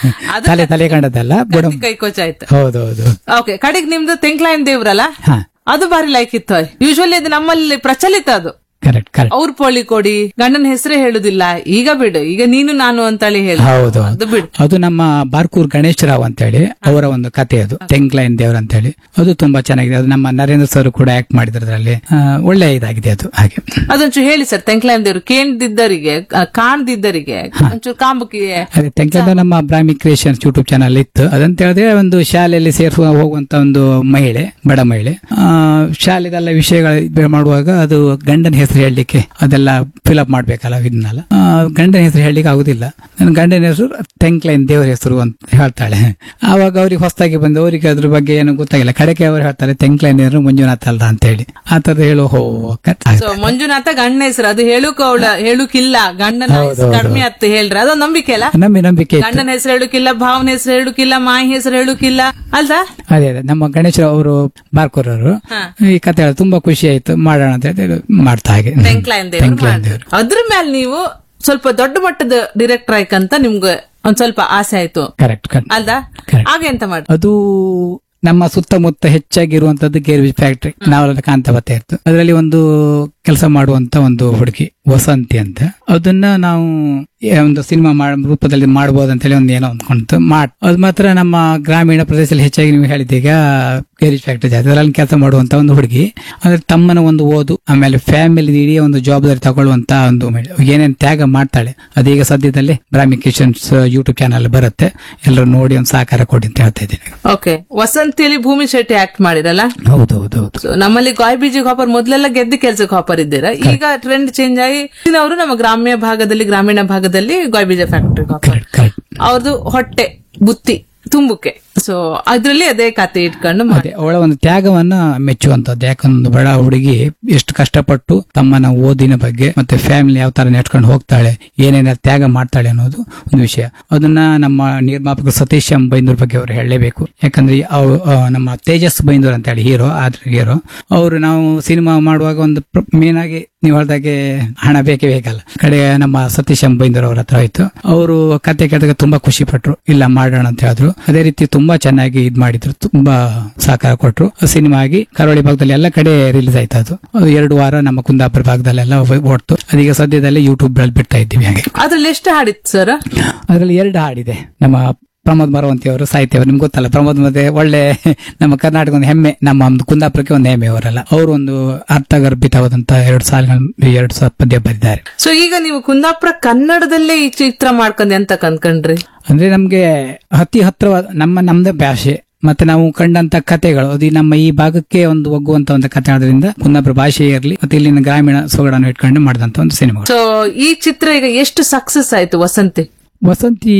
ತಲೆ ತಲೆ ಕಂಡದಲ್ಲ ಬುಡ ಕೈ ಕೋಚ ಆಯ್ತು ಹೌದೌದು ಓಕೆ ಕಡೆಗೆ ನಿಮ್ದು ತೆಂಕ್ಲಾಯನ್ ದೇವ್ರಲ್ಲ ಹಾ ಅದು ಬಾರಿ ಲೈಕ್ ಇತ್ತು ಯೂಶುವಲಿ ಅದು ನಮ್ಮಲ್ಲಿ ಪ್ರಚಲಿತ ಅದು ಕರೆಕ್ಟ್ ಕರೆಕ್ಟ್ ಅವ್ರ ಪೋಳಿ ಕೊಡಿ ಗಂಡನ ಹೆಸರೇ ಹೇಳುದಿಲ್ಲ ಈಗ ಬಿಡು ಈಗ ನೀನು ನಾನು ಅಂತೇಳಿ ಹೇಳಿ ಹೌದು ಅದು ಬಿಡು ಅದು ನಮ್ಮ ಬಾರ್ಕೂರ್ ಗಣೇಶ್ ರಾವ್ ಅಂತ ಹೇಳಿ ಅವರ ಒಂದು ಕತೆ ಅದು ತೆಂಕ್ಲೈನ್ ದೇವ್ರ ಅಂತ ಹೇಳಿ ಅದು ತುಂಬಾ ಚೆನ್ನಾಗಿದೆ ಅದು ನಮ್ಮ ನರೇಂದ್ರ ಸರ್ ಕೂಡ ಆಕ್ಟ್ ಮಾಡಿದ್ರು ಅದರಲ್ಲಿ ಆ, ಒಳ್ಳೆ ಇದಾಗಿದೆ ಅದು ಹಾಗೆ ಅದೊಂಚೂರು ಹೇಳಿ ಸರ್ ತೆಂಕ್ಲಾಯನ್ ದೇವ್ರು ಕೇಳ್ದಿದ್ದರಿಗೆ ಆ, ಕಾಣ್ದಿದ್ದರಿಗೆ ಒಂಚೂರು ಕಾಂಬಕ್ಕೆ ಅದೇ ತೆಂಕ್ಲೈನ್ ನಮ್ಮ ಬ್ರಾಹ್ಮಿ ಕ್ರಿಯೇಷನ್ಸ್ ಯೂಟ್ಯೂಬ್ ಚಾನಲ್ ಇತ್ತು ಅದಂತ ಹೇಳಿದ್ರೆ ಒಂದು ಶಾಲೆಯಲ್ಲಿ ಸೇರಿಸುವ ಹೋಗುವಂತ ಒಂದು ಮಹಿಳೆ ಬಡ ಮಹಿಳೆ ಆ, ಶಾಲೆದೆಲ್ಲ ವಿಷಯಗಳು ಇದು ಮಾಡುವಾಗ ಅದು ಗಂಡನ ಹೆಸರು ಹೇಳಲಿಕ್ಕೆ ಅದೆಲ್ಲ ಫಿಲಪ್ ಮಾಡ್ಬೇಕಲ್ಲ ಇದನ್ನೆಲ್ಲ ಆ, ಗಂಡನ ಹೆಸರು ಹೇಳಲಿಕ್ಕೆ ಆಗುದಿಲ್ಲ ನನ್ನ ಗಂಡನ ಹೆಸರು ತೆಂಕ್ಲೈನ್ ದೇವರ ಹೆಸರು ಅಂತ ಹೇಳ್ತಾಳೆ ಆವಾಗ ಅವ್ರಿಗೆ ಹೊಸದಾಗಿ ಬಂದು ಅವರಿಗೆ ಅದ್ರ ಬಗ್ಗೆ ಏನು ಗೊತ್ತಾಗಿಲ್ಲ ಕಡೆಗೆ ಅವ್ರು ಹೇಳ್ತಾರೆ ತೆಂಕ್ಲೈನ್ ದೇವರು ಮಂಜುನಾಥ್ ಅಲ್ಲ ಅಂತ ಹೇಳಿ ಆ ತರದ ಹೇಳೋ ಹೋ ಕಟ್ ಸೊ ಮಂಜುನಾಥ ಗಂಡನ ಹೆಸರು ಅದು ಹೇಳುಕ ಅವಳ ಹೇಳುಕಿಲ್ಲ ಗಂಡನ ಹೆಸ್ರು ಕಡಿಮೆ ಅತ್ತ ಹೇಳ್ರಿ ಅದೊಂದು ನಂಬಿಕೆ ಅಲ್ಲ ನಂಬಿ ನಂಬಿಕೆ ಇತ್ತು. ಗಂಡನ ಹೆಸರು ಹೇಳುಕಿಲ್ಲ ಭಾವನ ಹೆಸರು ಹೇಳುಕಿಲ್ಲ ಮಾಯಿ ಹೆಸರು ಹೇಳುಕಿಲ್ಲ ಅಲ್ವಾ ಅದೇ ಅದೇ ನಮ್ಮ ಗಣೇಶ ಅವರು ಬಾರ್ಕೋರವರು ಈ ಕತೆ ಹೇಳಿ ತುಂಬಾ ಖುಷಿ ಆಯ್ತು ಮಾಡೋಣ ಅಂತ ಹೇಳಿ ಮಾಡ್ತಾ ಹಾಗೆ ತೆಂಕ್ಲಾಯನ್ ದೇವ್ರು ತೆಂಕ್ಲೈನ್ ಮಾಡಿದ್ರು. ಅದ್ರ ಮೇಲೆ ನೀವು ಸ್ವಲ್ಪ ದೊಡ್ಡ ಮಟ್ಟದ ಡೈರೆಕ್ಟರ್ ಆಯ್ಕಂತ ನಿಮ್ಗೆ ಒಂದ್ ಸ್ವಲ್ಪ ಆಸೆ ಆಯ್ತು ಕರೆಕ್ಟ್ ಕರೆಕ್ಟ್ ಅಲ್ದಾ Correct. ಆಗ ಎಂತ ಮಾಡಿ ಅದು ನಮ್ಮ ಸುತ್ತಮುತ್ತ ಹೆಚ್ಚಾಗಿರುವಂತದ್ದು ಗೇರ್ವಿಜ್ ಫ್ಯಾಕ್ಟ್ರಿ ನಾವೆಲ್ಲ ಕಾಣ್ತಾ ಬರ್ತಾ ಇತ್ತು ಅದರಲ್ಲಿ ಒಂದು ಕೆಲಸ ಮಾಡುವಂತ ಒಂದು ಹುಡುಗಿ ವಸಂತಿ ಅಂತ ಅದನ್ನ ನಾವು ಏ ಒಂದು ಸಿನಿಮಾ ರೂಪದಲ್ಲಿ ಮಾಡಬಹುದು ಅಂತ ಹೇಳಿ ಒಂದು ಏನೋ ಅಂದ್ಕೊಂಡು ಮಾಡ್ ಅದು ಮಾತ್ರ ನಮ್ಮ ಗ್ರಾಮೀಣ ಪ್ರದೇಶದಲ್ಲಿ ಹೆಚ್ಚಾಗಿ ನೀವು ಹೇಳಿದ್ದೀಗ ಗೇರೇಜ್ ಫ್ಯಾಕ್ಟ್ರಿ ಜಾಸ್ತಿ ಅದರಲ್ಲಿ ಕೆಲಸ ಮಾಡುವಂತ ಒಂದು ಹುಡುಗಿ ಅಂದ್ರೆ ತಮ್ಮನ ಒಂದು ಓದು ಆಮೇಲೆ ಫ್ಯಾಮಿಲಿ ಇಡೀ ಒಂದು ಜವಾಬ್ದಾರಿ ತಗೊಳ್ಳುವಂತ ಒಂದು ಮಹಿಳೆ. ಏನೇನ್ ತ್ಯಾಗ ಮಾಡ್ತಾಳೆ ಅದೀಗ ಸದ್ಯದಲ್ಲಿ ಬ್ರಾಹ್ಮಿ ಕಿಚನ್ಸ್ ಯೂಟ್ಯೂಬ್ ಚಾನಲ್ ಬರುತ್ತೆ ಎಲ್ಲರೂ ನೋಡಿ ಒಂದು ಸಹಕಾರ ಕೊಡಿ ಅಂತ ಹೇಳ್ತಾ ಇದ್ದೀನಿ ಓಕೆ ವಸಂತಿಯಲ್ಲಿ ಭೂಮಿ ಶೆಟ್ಟಿ ಆಕ್ಟ್ ಮಾಡಿರಲ್ಲ ಹೌದು ಹೌದು ಹೌದು So, ನಮ್ಮಲ್ಲಿ ಗಾಯ್ ಬೀಜಿ ಕಾಪರ್ ಮೊದಲೆಲ್ಲ ಗೆದ್ದ ಕೆಲ್ಸಕ್ಕೆ ಕಾಪರ್ ಇದ್ದೀರಾ ಈಗ ಟ್ರೆಂಡ್ ಚೇಂಜ್ ಆಗಿ ಅವರು ನಮ್ಮ ಗ್ರಾಮ್ಯ ಭಾಗದಲ್ಲಿ ಗ್ರಾಮೀಣ ಭಾಗದಲ್ಲಿ ಗಾಯ್ ಬೀಜ ಫ್ಯಾಕ್ಟರಿ ಕಾಪರ್ ಕರೆಕ್ಟ್ ಕರೆಕ್ಟ್ ಅವ್ರದ್ದು ಹೊಟ್ಟೆ ಬುತ್ತಿ ತುಂಬುಕೆ ಸೊ ಅದ್ರಲ್ಲಿ ಅದೇ ಕತೆ ಇಟ್ಕೊಂಡು ಮಾಡಿ ಅದೇ ಅವಳ ಒಂದು ತ್ಯಾಗವನ್ನ ಮೆಚ್ಚುವಂತದ್ದು ಯಾಕಂದ್ರೆ ಬಡ ಹುಡುಗಿ ಎಷ್ಟು ಕಷ್ಟಪಟ್ಟು ತಮ್ಮನ ಓದಿನ ಬಗ್ಗೆ ಮತ್ತೆ ಫ್ಯಾಮಿಲಿ ಯಾವ ತರ ನೆಟ್ಕೊಂಡು ಹೋಗ್ತಾಳೆ ಏನೇನ ತ್ಯಾಗ ಮಾಡ್ತಾಳೆ ಅನ್ನೋದು ಒಂದು ವಿಷಯ ಅದನ್ನ ನಮ್ಮ ನಿರ್ಮಾಪಕ ಸತೀಶ್ ಎಂ ಬೈಂದೂರ್ ಬಗ್ಗೆ ಅವರು ಹೇಳಲೇಬೇಕು ಯಾಕಂದ್ರೆ ಅವ್- ಆ, ನಮ್ಮ ತೇಜಸ್ ಬೈಂದೂರ್ ಅಂತ ಹೇಳಿ ಹೀರೋ ಆದ್ರೆ ಹೀರೋ ಅವರು ನಾವು ಸಿನಿಮಾ ಮಾಡುವಾಗ ಒಂದು ಮೇನ್ ಆಗಿ ನೀವು ಹೇಳ್ದಾಗೆ ಹಣ ಬೇಕೇ ಬೇಕಲ್ಲ ಕಡೆ ನಮ್ಮ ಸತೀಶ್ ಎಂ ಬೈಂದೂರ್ ಅವ್ರ ಹತ್ರ ಆಯ್ತು ಅವರು ಕತೆ ಕೇಳಿದಾಗ ತುಂಬಾ ಖುಷಿ ಪಟ್ರು ಇಲ್ಲ ಮಾಡೋಣ ಅಂತ ಹೇಳಿದ್ರು ಅದೇ ರೀತಿ ತುಂಬಾ ಚೆನ್ನಾಗಿ ಇದ್ ಮಾಡಿದ್ರು ತುಂಬಾ ಸಹಕಾರ ಕೊಟ್ರು ಸಿನಿಮಾ ಆಗಿ ಕರಾವಳಿ ಭಾಗದಲ್ಲಿ ಎಲ್ಲ ಕಡೆ ರಿಲೀಸ್ ಆಯ್ತು ಅದು ಅದು ಎರಡು ವಾರ ನಮ್ಮ ಕುಂದಾಪುರ ಭಾಗದಲ್ಲೆಲ್ಲ ಓಡ್ತು ಅದೀಗ ಸದ್ಯದಲ್ಲೇ ಯೂಟ್ಯೂಬ್ ಗಳಲ್ಲಿ ಬಿಡ್ತಾ ಇದ್ದೀವಿ ಹಾಗೆ ಅದ್ರಲ್ಲಿ ಎಷ್ಟು ಹಾಡಿತ್ತು ಸರ್ ಅದರಲ್ಲಿ ಎರಡು ಹಾಡಿದೆ ನಮ್ಮ ಪ್ರಮೋದ್ ಮರವಂತಿ ಅವರು ಸಾಹಿತ್ಯ ಅವರು ನಿಮ್ಗೆ ಗೊತ್ತಲ್ಲ ಪ್ರಮೋದ್ ಮತ್ತೆ ಒಳ್ಳೆ ನಮ್ಮ ಕರ್ನಾಟಕ ಒಂದು ಹೆಮ್ಮೆ ನಮ್ಮ ಒಂದು ಕುಂದಾಪುರಕ್ಕೆ ಒಂದು ಹೆಮ್ಮೆ ಅವರಲ್ಲ ಅವರು ಒಂದು ಅರ್ಥಗರ್ಭಿತವಾದಂತಹ ಎರಡು ಸಾಲುಗಳು ಎರಡು ಸ ಪದ್ಯ ಬರೆದಿದ್ದಾರೆ ಸೊ ಈಗ ನೀವು ಕುಂದಾಪುರ ಕನ್ನಡದಲ್ಲೇ ಈ ಚಿತ್ರ ಮಾಡ್ಕೊಂಡೆ ಅಂತ ಕಂದ್ಕೊಂಡ್ರಿ ಅಂದ್ರೆ ನಮ್ಗೆ ಅತಿ ಹತ್ರವಾದ ನಮ್ಮ ನಮ್ದೇ ಭಾಷೆ ಮತ್ತೆ ನಾವು ಕಂಡಂತ ಕಥೆಗಳು ಅದು ಈ ನಮ್ಮ ಈ ಭಾಗಕ್ಕೆ ಒಂದು ಒಗ್ಗುವಂತ ಒಂದು ಕಥೆ ಆದ್ರಿಂದ ಕುಂದಾಪುರ ಭಾಷೆ ಇರಲಿ ಮತ್ತೆ ಇಲ್ಲಿನ ಗ್ರಾಮೀಣ ಸೊಗಡನ್ನು ಇಟ್ಕೊಂಡು ಮಾಡಿದಂತ ಒಂದು ಸಿನಿಮಾ ಸೊ ಈ ಚಿತ್ರ ಈಗ ಎಷ್ಟು ಸಕ್ಸಸ್ ಆಯ್ತು ವಸಂತಿ ವಸಂತಿ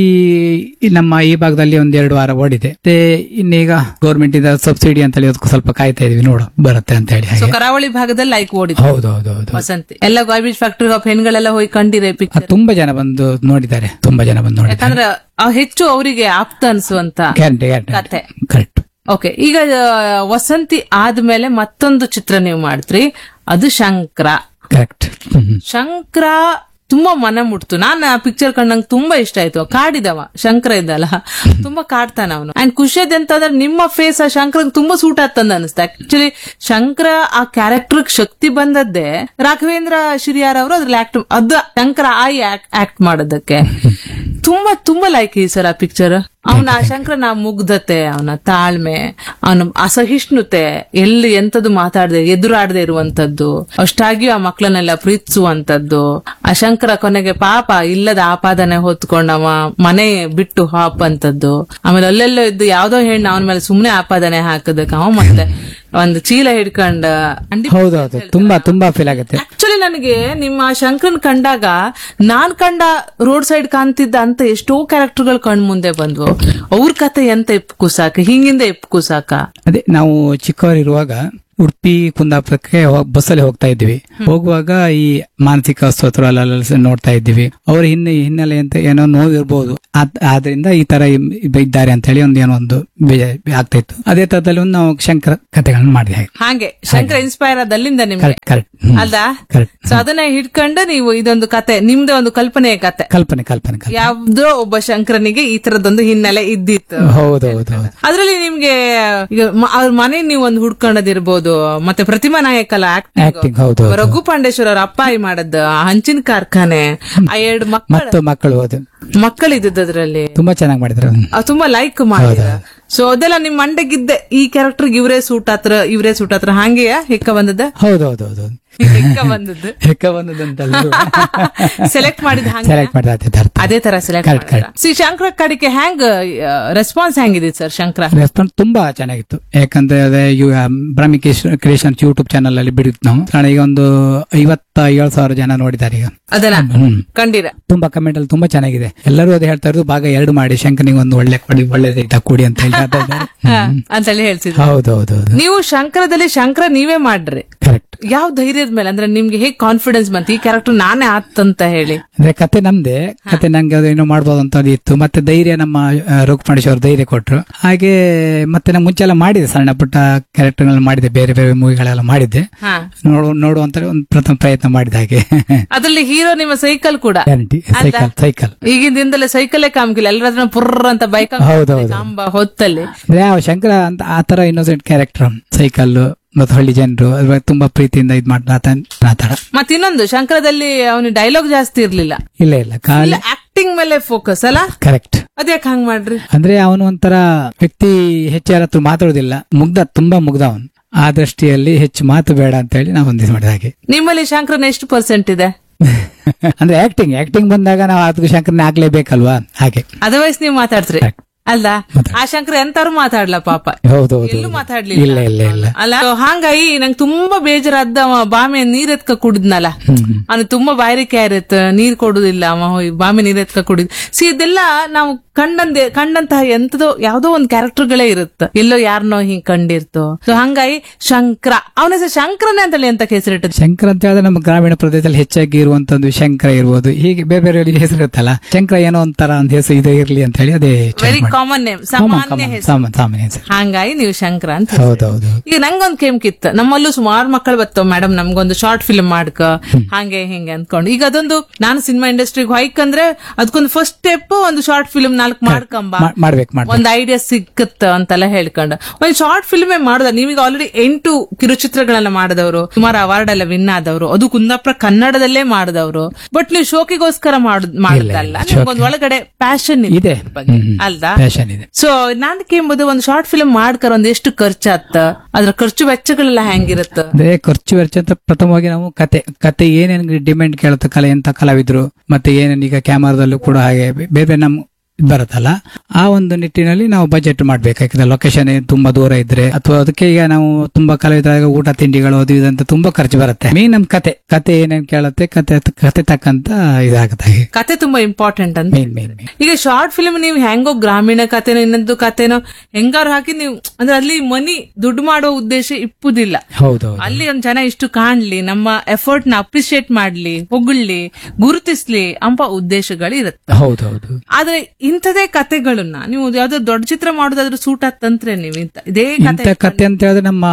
ಈ ನಮ್ಮ ಈ ಭಾಗದಲ್ಲಿ ಒಂದ್ ಎರಡು ವಾರ ಓಡಿದೆ ಮತ್ತೆ ಇನ್ನೀಗ ಗೌರ್ಮೆಂಟ್ ಇಂದ ಸಬ್ಸಿಡಿ ಅಂತ ಹೇಳಿ ಅದಕ್ಕೂ ಸ್ವಲ್ಪ ಕಾಯ್ತಾ ಇದೀವಿ ನೋಡು ಬರುತ್ತೆ ಅಂತ ಹೇಳಿ ಸೊ ಹಾಗೆ ಕರಾವಳಿ ಭಾಗದಲ್ಲಿ ಲೈಕ್ ಓಡಿತು ಹೌದು ಹೌದು ಹೌದು ವಸಂತಿ ಎಲ್ಲ ಗಾಯ್ಬೀಜ್ ಫ್ಯಾಕ್ಟರಿ ಆಫ್ ಹೆಣ್ಗಳೆಲ್ಲ ಹೋಗಿ ಕಂಡಿರೆ ಅದು ಪಿಕ್ಚರ್ ತುಂಬಾ ಜನ ಬಂದು ನೋಡಿದ್ದಾರೆ ತುಂಬಾ ಜನ ಬಂದು ನೋಡಿದ್ದಾರೆ ಯಾಕಂದ್ರೆ ಆ ಹೆಚ್ಚು ಅವರಿಗೆ ಆಪ್ತ ಅನ್ಸುವಂತ ಗ್ಯಾರಂಟಿ ಕತೆ. ಗ್ಯಾರಂಟಿ ಕರೆಕ್ಟ್ ಓಕೆ ಈಗ ಆ, ವಸಂತಿ ಆದ್ಮೇಲೆ ಮತ್ತೊಂದು ಚಿತ್ರ ನೀವು ಮಾಡ್ತ್ರಿ ಅದು ಶಂಕರ ಕರೆಕ್ಟ್ ಶಂಕರ ತುಂಬಾ ಮನ ಮುಟ್ತು ನಾನ್ ಆ ಪಿಕ್ಚರ್ ಕಂಡಂಗ್ ತುಂಬಾ ಇಷ್ಟ ಆಯ್ತು ಕಾಡಿದವ ಶಂಕರ ಇದ್ದಲ್ಲ ತುಂಬಾ ಕಾಡ್ತಾನ ಅವನು ಅಂಡ್ ಖುಷಿಯದ್ ಅಂತಂದ್ರೆ ನಿಮ್ಮ ಫೇಸ್ ಆ ಶಂಕರ್ ತುಂಬಾ ಸೂಟ್ ಆಗ್ತಂದ ಅನಿಸ್ತ ಆಕ್ಚುಲಿ ಶಂಕರ ಆ ಕ್ಯಾರೆಕ್ಟರ್ ಶಕ್ತಿ ಬಂದದ್ದೇ ರಾಘವೇಂದ್ರ ಶಿರಿಯಾರ್ ಅವರು ಅದ್ರಲ್ಲಿ ಆಕ್ಟ್ ಅದ ಶಂಕರ ಆಯಿ ಆಕ್ಟ್ ಮಾಡೋದಕ್ಕೆ ತುಂಬಾ ತುಂಬಾ ಲೈಕ್ ಈ ಸರ್ ಆ ಪಿಕ್ಚರ್ ಅವನ ಶಂಕರನ ಮುಗ್ಧತೆ ಅವನ ತಾಳ್ಮೆ ಅವನ ಅಸಹಿಷ್ಣುತೆ ಎಲ್ಲಿ ಎಂತದು ಮಾತಾಡದೆ ಎದುರಾಡದೆ ಇರುವಂತದ್ದು ಅಷ್ಟಾಗಿಯೂ ಆ ಮಕ್ಕಳನ್ನೆಲ್ಲ ಪ್ರೀತಿಸುವಂತದ್ದು ಆ ಶಂಕರ ಕೊನೆಗೆ ಪಾಪ ಇಲ್ಲದ ಆಪಾದನೆ ಹೊತ್ಕೊಂಡವ ಮನೆ ಬಿಟ್ಟು ಹಾಪಂತದ್ದು ಆಮೇಲೆ ಅಲ್ಲೆಲ್ಲೋ ಇದ್ದು ಯಾವ್ದೋ ಹೆಣ್ಣು ಅವನ ಮೇಲೆ ಸುಮ್ನೆ ಆಪಾದನೆ ಹಾಕದಕ್ಕೆ ಅವ ಮತ್ತೆ ಒಂದು ಚೀಲ ಹಿಡ್ಕೊಂಡ ಅಂಡಿ ಹೌದೌದು ತುಂಬಾ ತುಂಬಾ ಫೀಲ್ ಆಗುತ್ತೆ ಆಕ್ಚುಲಿ ನನಗೆ ನಿಮ್ಮ ಶಂಕರನ್ ಕಂಡಾಗ ನಾನ್ ಕಂಡ ರೋಡ್ ಸೈಡ್ ಕಾಣ್ತಿದ್ದ ಅಂತ ಎಷ್ಟೋ ಕ್ಯಾರೆಕ್ಟರ್ಗಳು ಕಣ್ ಮುಂದೆ ಬಂದ್ವು ಅವ್ರ ಕತೆ ಎಂತ ಎಪ್ ಕುಸಾಕ ಹಿಂಗಿಂದ ಎಪ್ ಕುಸಾಕ ಅದೇ ನಾವು ಚಿಕ್ಕವರಿರುವಾಗ ಉಡುಪಿ ಕುಂದಾಪುರಕ್ಕೆ ಹೋ- ಬಸ್ಸಲ್ಲಿ ಹೋಗ್ತಾ ಇದ್ವಿ ಹೋಗುವಾಗ ಈ ಮಾನಸಿಕ ಸ್ತೋತ್ರ ಅಲ್ಲೆಲ್ಲ ನೋಡ್ತಾ ಇದ್ವಿ ಅವ್ರ ಹಿನ್ನೆ ಹಿನ್ನೆಲೆ ಅಂತ ಏನೋ ನೋವು ಇರ್ಬೋದು ಆದ್- ಆದ್ರಿಂದ ಈ ತರ ಇಮ್- ಇಬ್ ಇದ್ದಾರೆ ಅಂತ ಹೇಳಿ ಒಂದು ಏನೋ ಒಂದು ಬೇಜಾರ್ ಆಗ್ತಾ ಇತ್ತು ಅದೇ ತರದಲ್ಲಿ ಒಂದು ನಾವು ಶಂಕರ ಕಥೆಗಳನ್ನ ಮಾಡಿದೆ ಹಾಗೆ ಹಾಗೆ ಶಂಕರ ಇನ್ಸ್ಪೈರ್ ಆದಲ್ಲಿಂದ ನಿಮ್ಗೆ ಕರೆಕ್ಟ್ ಕರೆಕ್ಟ್ ಅಲ್ದಾ ಕರೆಕ್ಟ್ ಸೊ ಅದನ್ನ ಹಿಡ್ಕೊಂಡು ನೀವು ಇದೊಂದು ಕತೆ ನಿಮ್ದೇ ಒಂದು ಕಲ್ಪನೆಯ ಕತೆ ಕಲ್ಪನೆ ಕಲ್ಪನೆ ಕಲ್ಪನೆ ಯಾವ್ದೋ ಒಬ್ಬ ಶಂಕರನಿಗೆ ಈ ತರದೊಂದು ಹಿನ್ನೆಲೆ ಇದ್ದಿತ್ತು ಹೌದು ಹೌದು ಹೌದು ಅದ್ರಲ್ಲಿ ನಿಮ್ಗೆ ಈಗ ಮ- ಅವ್ರ ಮನೆ ನೀವು ಒಂದು ಹುಡ್ಕೊಂಡದಿರ್ಬೋದು ಮತ್ತೆ ಪ್ರತಿಮಾ ನಾಯಕಲ್ಲ Acting, ಆಕ್ಟಿಂಗ್ ಹೌದು, ಹೌದು. ರಘು ಪಾಂಡೇಶ್ವರ ಅವ್ರ ಅಪ್ಪಾಯಿ ಮಾಡದ್ದು ಆ ಹಂಚಿನ ಕಾರ್ಖಾನೆ ಆ ಎರಡು ಮಕ್ಕಳ ಮತ್ತು ಮಕ್ಕಳು ಹೌದು ಮಕ್ಕಳಿದ್ದದ್ದು ಅದ್ರಲ್ಲಿ ತುಂಬಾ ಚೆನ್ನಾಗಿ ಮಾಡಿದ್ರು ಅವ್ ತುಂಬಾ ಲೈಕ್ ಮಾಡಿದ ಸೊ ಅದೆಲ್ಲ ನಿಮ್ ಮಂಡೆಗಿದ್ದೆ ಈ ಕ್ಯಾರೆಕ್ಟರ್ ಇವ್ರೇ ಸೂಟ್ ಆತ್ರ ಇವ್ರೇ ಸೂಟ್ ಆತ್ರ ಹಂಗೆಯಾ ಹೆಕ್ಕ ಬಂದದ ಹೌದು ಹೌದು ಹೌದು ಹೆಕ್ಕ ಬಂದದ್ದು ಹೆಕ್ಕ ಬಂದದಂತಲ್ಲ ಸೆಲೆಕ್ಟ್ ಮಾಡಿದ ಹಂಗೆ ಸೆಲೆಕ್ಟ್ ಮಾಡಿದ ಅದೇ ಅರ್ಥ ಅದೇ ತರ ಸೆಲೆಕ್ಟ್ Correct, ಮಾಡಿದ್ರ ಸಿ ಶಂಕರ ಕಡಿಕೆ ಹ್ಯಾಂಗ್ ರೆಸ್ಪಾನ್ಸ್ ಹೆಂಗಿದೆ ಸರ್ ಶಂಕರ ರೆಸ್ಪಾನ್ಸ್ ತುಂಬಾ ಚೆನ್ನಾಗಿತ್ತು ಯಾಕಂದ್ರೆ ಅದೇ ಬ್ರಹ್ಮಿ ಕ್ರಿಯೇಷನ್ ಯೂಟ್ಯೂಬ್ ಚಾನಲ್ ಅಲ್ಲಿ ಬಿಡಿತ್ತು ನಾವು ಕಾರಣ ಈಗ ಒಂದು ಐವತ್ತ ಏಳು ಸಾವಿರ ಜನ ನೋಡಿದ್ದಾರೆ ಈಗ ಅದನ್ನ ಹ್ಮ್ ಕಂಡಿರ ತುಂಬಾ ಕಮೆಂಟ್ ಅಲ್ಲಿ ತುಂಬಾ ಚೆನ್ನಾಗಿದೆ ಎಲ್ಲರೂ ಅದೇ ಹೇಳ್ತಾ ಇರೋದು ಭಾಗ ಎರಡು ಮಾಡಿ ಶಂಕನಿಗೆ ಒಂದು ಒಳ್ಳೆ ಕೊಡಿ ಒಳ್ಳೆದ ಇದ್ದ ಕೊಡಿ ಅಂತ ಹೇಳಿ ಹೇಳ್ತಾ ಇದ್ದಾರೆ. ಹ್ಮ್. ಅಂತೇಳಿ ಹೇಳ್ತಿದ್ರು ಹೌದು ಹೌದು ಹೌದು ನೀವು ಶಂಕರದಲ್ಲಿ ಶಂಕರ ನೀವೇ ಮಾಡ್ರಿ ಕರೆಕ್ಟ್ ಯಾವ ಧೈರ್ಯದ ಮೇಲೆ ಅಂದ್ರೆ ನಿಮ್ಗೆ ಹೇಗ್ ಕಾನ್ಫಿಡೆನ್ಸ್ ಬಂತು ಈ ಕ್ಯಾರೆಕ್ಟರ್ ನಾನೇ ಆತಂತ ಹೇಳಿ ಅಂದ್ರೆ ಕತೆ ನಮ್ದೆ ಕತೆ ನಂಗೆ ಅದು ಏನೋ ಮಾಡ್ಬೋದು ಅಂತ ಅದು ಇತ್ತು ಮತ್ತೆ ಧೈರ್ಯ ನಮ್ಮ ರುಕ್ಮಣೇಶ್ ಅವರು ಧೈರ್ಯ ಕೊಟ್ರು ಹಾಗೆ ಮತ್ತೆ ನಾನು ಮುಂಚೆ ಎಲ್ಲ ಮಾಡಿದೆ ಸಣ್ಣ ಪುಟ್ಟ ಕ್ಯಾರೆಕ್ಟರ್ ಮಾಡಿದೆ ಬೇರೆ ಬೇರೆ ಮೂವಿಗಳೆಲ್ಲ ಮಾಡಿದ್ದೆ ಹಾ ನೋಡು ನೋಡುವಂತ ಒಂದು ಪ್ರಥಮ ಪ್ರಯತ್ನ ಮಾಡಿದ ಹಾಗೆ ಅದ್ರಲ್ಲಿ ಹೀರೋ ನಿಮ್ಮ ಸೈಕಲ್ ಕೂಡ ಗ್ಯಾರಂಟಿ ಸೈಕಲ್ ಸೈಕಲ್ ಈಗಿನ ದಿನದಲ್ಲಿ ಸೈಕಲ್ಲೇ ಕಾಮ್ಕಿಲ್ಲ ಎಲ್ಲರ ಪುರ್ರ ಅಂತ ಬೈಕ್ ಹೌದು, ಹೌದು. ಕಾಂಬ ಹೊತ್ತಲ್ಲಿ ಅಂದ್ರೆ ಆ ಶಂಕರ ಅಂತ ಆ ತರ ಇನ್ನೋಸೆಂಟ್ ಕ್ಯಾರೆಕ್ಟರ್ ಸೈಕಲ್ ಮತ್ತು ಹಳ್ಳಿ ಜನರು ಅದ್ರ ಬಗ್ಗೆ ತುಂಬಾ ಪ್ರೀತಿಯಿಂದ ಇದ್ ಮಾಡ್ತಾ ಮಾತಾಡ ಮತ್ ಇನ್ನೊಂದು ಶಂಕರದಲ್ಲಿ ಅವನು ಡೈಲಾಗ್ ಜಾಸ್ತಿ ಇರ್ಲಿಲ್ಲ ಇಲ್ಲ ಇಲ್ಲ ಖಾಲಿ ಆಕ್ಟಿಂಗ್ ಮೇಲೆ ಫೋಕಸ್ ಅಲ್ಲ ಕರೆಕ್ಟ್ ಅದ್ಯಾಕ್ ಹಂಗ್ ಮಾಡ್ರಿ ಅಂದ್ರೆ ಅವನು ಒಂಥರ ವ್ಯಕ್ತಿ ಹೆಚ್ಚು ಯಾರ ಹತ್ರ ಮಾತಾಡೋದಿಲ್ಲ ಮುಗ್ಧ ತುಂಬಾ ಮುಗ್ಧ ಅವನು ಆ ದೃಷ್ಟಿಯಲ್ಲಿ ಹೆಚ್ಚು ಮಾತು ಬೇಡ ಅಂತ ಹೇಳಿ ನಾವು ಒಂದಿಸ್ ಮಾಡಿದ ಹಾಗೆ ನಿಮ್ಮಲ್ಲಿ ಶಂಕರನ ಎಷ್ಟು ಪರ್ಸೆಂಟ್ ಇದೆ ಅಂದ್ರೆ ಆಕ್ಟಿಂಗ್ ಆಕ್ಟಿಂಗ್ ಬಂದಾಗ ನಾವು ಅದಕ್ಕೆ ಶಂಕರನ ಹಾಕ್ಲೇಬೇಕಲ್ವಾ ಹಾಗೆ ಅದರ್ವೈಸ್ ನೀವು ಮಾತಾಡ್ತೀರಿ Correct. ಅಲ್ಲ ಮಾತಾಡ್- ಆ ಶಂಕರ ಎಂತಾರು ಮಾತಾಡ್ಲ ಪಾಪ ಹೌದು ಹೌದು ಎಲ್ಲೂ ಹೌದು. ಮಾತಾಡ್ಲಿಲ್ಲ ಇಲ್ಲ ಇಲ್ಲ ಇಲ್ಲ ಅಲ್ಲ So ಹಾಂಗಾಗಿ ನಂಗೆ ತುಂಬಾ ಬೇಜಾರಾದ ಅವ ಬಾಮೆ ನೀರ್ ಎತ್ಕ ಕುಡಿದ್ನಲ್ಲ ಅವನು ತುಂಬಾ ಬಾಯರಿಕೆ ಇರತ್ತ ನೀರ್ ಕೊಡುದಿಲ್ಲ ಅವ ಹೋಯ್ ಬಾಮೆ ನೀರ್ ಎತ್ಕ ಕುಡಿದ್ ಸಿ ಇದೆಲ್ಲ ನಾವು ಕಂಡಂದೆ ಕಂಡಂತಹ ಎಂತದೋ ಯಾವ್ದೋ ಒಂದ್ ಕ್ಯಾರೆಕ್ಟರ್ಗಳೇ ಇರುತ್ತೆ ಎಲ್ಲೋ ಯಾರನ್ನೋ ಹಿಂಗ್ ಕಂಡಿರ್ತೋ ಸೊ ಹಂಗಾಗಿ ಶಂಕರ ಅವನ ಹೆಸರು ಶಂಕರನೇ ಅಂತಲ್ಲಿ ಎಂತ ಹೆಸರಿಟ್ಟದ್ದು ಶಂಕರ ಅಂತ ಹೇಳಿದ್ರೆ ನಮ್ಮ ಗ್ರಾಮೀಣ ಪ್ರದೇಶದಲ್ಲಿ ಹೆಚ್ಚಾಗಿ ಇರುವಂತದ್ದು ಶಂಕರ ಇರ್ಬೋದು ಹೀಗೆ ಬೇರೆ ಬೇರೆ ಹೆಸರು ಇರುತ್ತಲ್ಲ ಶಂಕರ ಏನೋ ಒಂಥರ ಒಂದು ಹೆಸರು ಇದೆ ಇರ್ಲಿ ಅಂತ ಹೇಳಿ ಅದೇ choice ವೆರಿ ಮಾಡಿದ್ದು. ಕಾಮನ್ ನೇಮ್ Common, ಸಾಮಾನ್ಯ common, ಹೆಸರು ಸಾಮಾನ್ಯ ಸಾಮಾನ್ಯ ಹೆಸರು ಹಂಗಾಗಿ ನೀವು ಶಂಕರ ಅಂತ ಹೌದು ಹೌದು ಈಗ ನಂಗೊಂದ್ ಕೆಮ್ಕಿತ್ತು ನಮ್ಮಲ್ಲೂ ಸುಮಾರು ಮಕ್ಕಳು ಬರ್ತಾವ ಮೇಡಮ್ ನಮ್ಗೊಂದು ಶಾರ್ಟ್ ಫಿಲ್ಮ್ ಮಾಡ್ಕ ಹಂಗೆ ಹಿಂಗೆ ಅಂದ್ಕೊಂಡು ಈಗ ಅದೊಂದು ನಾನು ಸಿನಿಮಾ ಇಂಡಸ್ಟ್ರಿಗೆ ಹೊಯ್ಕಂದ್ರೆ ಅದಕ್ಕೊಂದು ಫಸ್ಟ್ ಸ್ಟೆಪ್ ಒಂದು ಶಾರ್ಟ್ ಫಿಲ್ಮ್ ನಾಲ್ಕು ಮಾಡ್ಕೊಂಬ ಮಾ- ಮಾಡ್ಬೇಕು ಮಾಡ್ಬೇಕು ಒಂದ್ ಐಡಿಯಾ ಸಿಕ್ಕತ್ತ ಅಂತೆಲ್ಲ ಹೇಳ್ಕೊಂಡು ಒಂದ್ ಶಾರ್ಟ್ ಫಿಲ್ಮೇ ಮಾಡುದ ನೀವೀಗ ಆಲ್ರೆಡಿ ಎಂಟು ಕಿರುಚಿತ್ರಗಳನ್ನ ಮಾಡಿದವರು ಸುಮಾರು ಅವಾರ್ಡ್ ಎಲ್ಲ ವಿನ್ ಆದವರು ಅದು ಕುಂದಾಪುರ ಕನ್ನಡದಲ್ಲೇ ಮಾಡಿದವರು ಬಟ್ ನೀವು ಶೋಕಿಗೋಸ್ಕರ ಮಾಡುದ್ ಮಾಡುದಲ್ಲ ನಿಮ್ಗೊಂದ್ ಒಳಗಡೆ ಪ್ಯಾಷನ್ ಇದೆ ಬಗ್ಗೆ ಅಲ್ದಾ ಫ್ಯಾಷನ್ ಇದೆ ಸೊ ನಾನಕ್ಕೆ ಎಂಬುದು ಒಂದು ಶಾರ್ಟ್ ಫಿಲ್ಮ್ ಮಾಡ್ಕರ ಒಂದ್ ಎಷ್ಟು ಖರ್ಚಾತ್ತ ಅದ್ರ ಖರ್ಚು ವೆಚ್ಚಗಳೆಲ್ಲ ಹೆಂಗಿರುತ್ತ ಅಂದ್ರೆ ಖರ್ಚು ವೆಚ್ಚ ಅಂತ ಪ್ರಥಮವಾಗಿ ನಾವು ಕತೆ ಕತೆ ಏನೇನು ಡಿಮ್ಯಾಂಡ್ ಕೇಳುತ್ತೆ ಕಲೆ ಎಂತ ಕಲಾವಿದ್ರು ಮತ್ತೆ ಏನೇನು ಈಗ ಕ್ಯಾಮರಾದಲ್ಲೂ ಕೂಡ ಹಾಗೆ ಬೇರೆ ಬೇರೆ ನಮ್ ಇದ್ ಬರುತ್ತಲ್ಲ ಆ ಒಂದು ನಿಟ್ಟಿನಲ್ಲಿ ನಾವು ಬಜೆಟ್ ಮಾಡ್ಬೇಕು ಯಾಕಂದ್ರೆ ಲೊಕೇಶನ್ ತುಂಬಾ ದೂರ ಇದ್ರೆ ಅಥವಾ ಅದಕ್ಕೆ ಈಗ ನಾವು ತುಂಬಾ ಕಲಾವಿದರಾಗ ಊಟ ತಿಂಡಿಗಳು ಅದು ಇದಂತ ತುಂಬಾ ಖರ್ಚು ಬರುತ್ತೆ ಮೇನ್ ನಮ್ ಕತೆ ಕತೆ ಏನೇನ್ ಕೇಳುತ್ತೆ ಕತೆ ಕತೆ ತಕ್ಕಂತ ಇದಾಗುತ್ತೆ ಹಾಗೆ ಕತೆ ತುಂಬಾ ಇಂಪಾರ್ಟೆಂಟ್ ಅಂತ ಮೇನ್ ಮೇನ್ ಮೇನ್ ಈಗ ಶಾರ್ಟ್ ಫಿಲ್ಮ್ ನೀವು ಹೆಂಗೋ ಗ್ರಾಮೀಣ ಕಥೆನೋ ಇನ್ನೊಂದು ಕಥೆನೋ ಹೆಂಗಾರು ಹಾಕಿ ನೀವು ಅಂದ್ರೆ ಅಲ್ಲಿ ಮನಿ ದುಡ್ಡು ಮಾಡೋ ಉದ್ದೇಶ ಇಪ್ಪುದಿಲ್ಲ ಹೌದು ಹೌದು ಅಲ್ಲಿ ಒಂದ್ ಜನ ಇಷ್ಟು ಕಾಣ್ಲಿ ನಮ್ಮ ಎಫರ್ಟ್ ನ ಅಪ್ರಿಶಿಯೇಟ್ ಮಾಡ್ಲಿ ಹೊಗಳ್ಲಿ ಗುರುತಿಸ್ಲಿ ಅಂಪ ಉದ್ದೇಶಗಳು ಇರುತ್ತೆ ಹೌದು ಹೌದು ಆದ್ರೆ ಇಂಥದೇ ಕತೆಗಳನ್ನ ನೀವು ಯಾವ್ದೋ ದೊಡ್ಡ ಚಿತ್ರ ಮಾಡೋದಾದ್ರೂ ಸೂಟ್ ಆಗ್ತಂತ್ರೆ ನೀವು ಇಂಥ ಇದೇ ಇಂಥ ಕತೆ ಕತೆ ಅಂತ ಹೇಳಿದ್ರೆ ನಮ್ಮ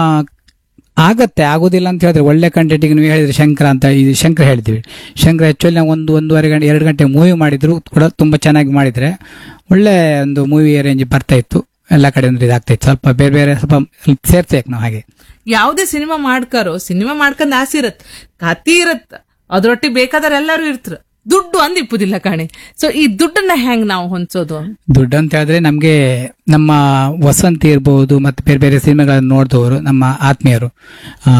ಆಗತ್ತೆ ಆಗೋದಿಲ್ಲ ಅಂತ ಹೇಳಿದ್ರೆ ಒಳ್ಳೆ ಕಂಟೆಂಟ್ ನೀವು ಹೇಳಿದ್ರೆ ಶಂಕರ ಅಂತ ಇದು ಶಂಕರ ಹೇಳ್ತೀವಿ ಶಂಕರ ಆಕ್ಚುಲಿ ನಾವು ಒಂದು ಒಂದೂವರೆ ಗಂಟೆ ಎರಡು ಗಂಟೆ ಮೂವಿ ಮಾಡಿದ್ರು ಕೂಡ ತುಂಬಾ ಚೆನ್ನಾಗಿ ಮಾಡಿದ್ರೆ ಒಳ್ಳೆ ಒಂದು ಮೂವಿ ರೇಂಜ್ ಬರ್ತಾ ಇತ್ತು ಎಲ್ಲ ಕಡೆ ಒಂದು ಇದಾಗ್ತಾ ಇತ್ತು ಸ್ವಲ್ಪ ಬೇರೆ ಬೇರೆ ಸ್ವಲ್ಪ ಸ್ವಲ್ಪ ಸೇರ್ಬೇಕು ನಾವು ಹಾಗೆ ಯಾವುದೇ ಸಿನಿಮಾ ಮಾಡ್ಕಾರೋ ಸಿನಿಮಾ ಮಾಡ್ಕೊಂಡ್ ಆಸೆ ಇರತ್ ಕತಿ ಇರತ್ ಅದ್ರೊಟ್ಟಿಗೆ ಬೇಕಾದ್ರೆ ಎಲ್ಲರೂ ಇರ್ತಾರ ದುಡ್ಡು ಅಂದ್ ಇಪ್ಪುದಿಲ್ಲ ಕಾಣಿ ಸೊ ಈ ದುಡ್ಡನ್ನ ಹೆಂಗ್ ನಾವು ಹೊಂದ್ಸೋದು ದುಡ್ಡು ಅಂತ ಹೇಳಿದ್ರೆ ನಮ್ಗೆ ನಮ್ಮ ವಸಂತಿ ಇರ್ಬೋದು ಮತ್ತೆ ಬೇರೆ ಬೇರೆ ಸಿನಿಮಾಗಳನ್ನು ನೋಡಿದವರು ನಮ್ಮ ಆತ್ಮೀಯರು ಆ,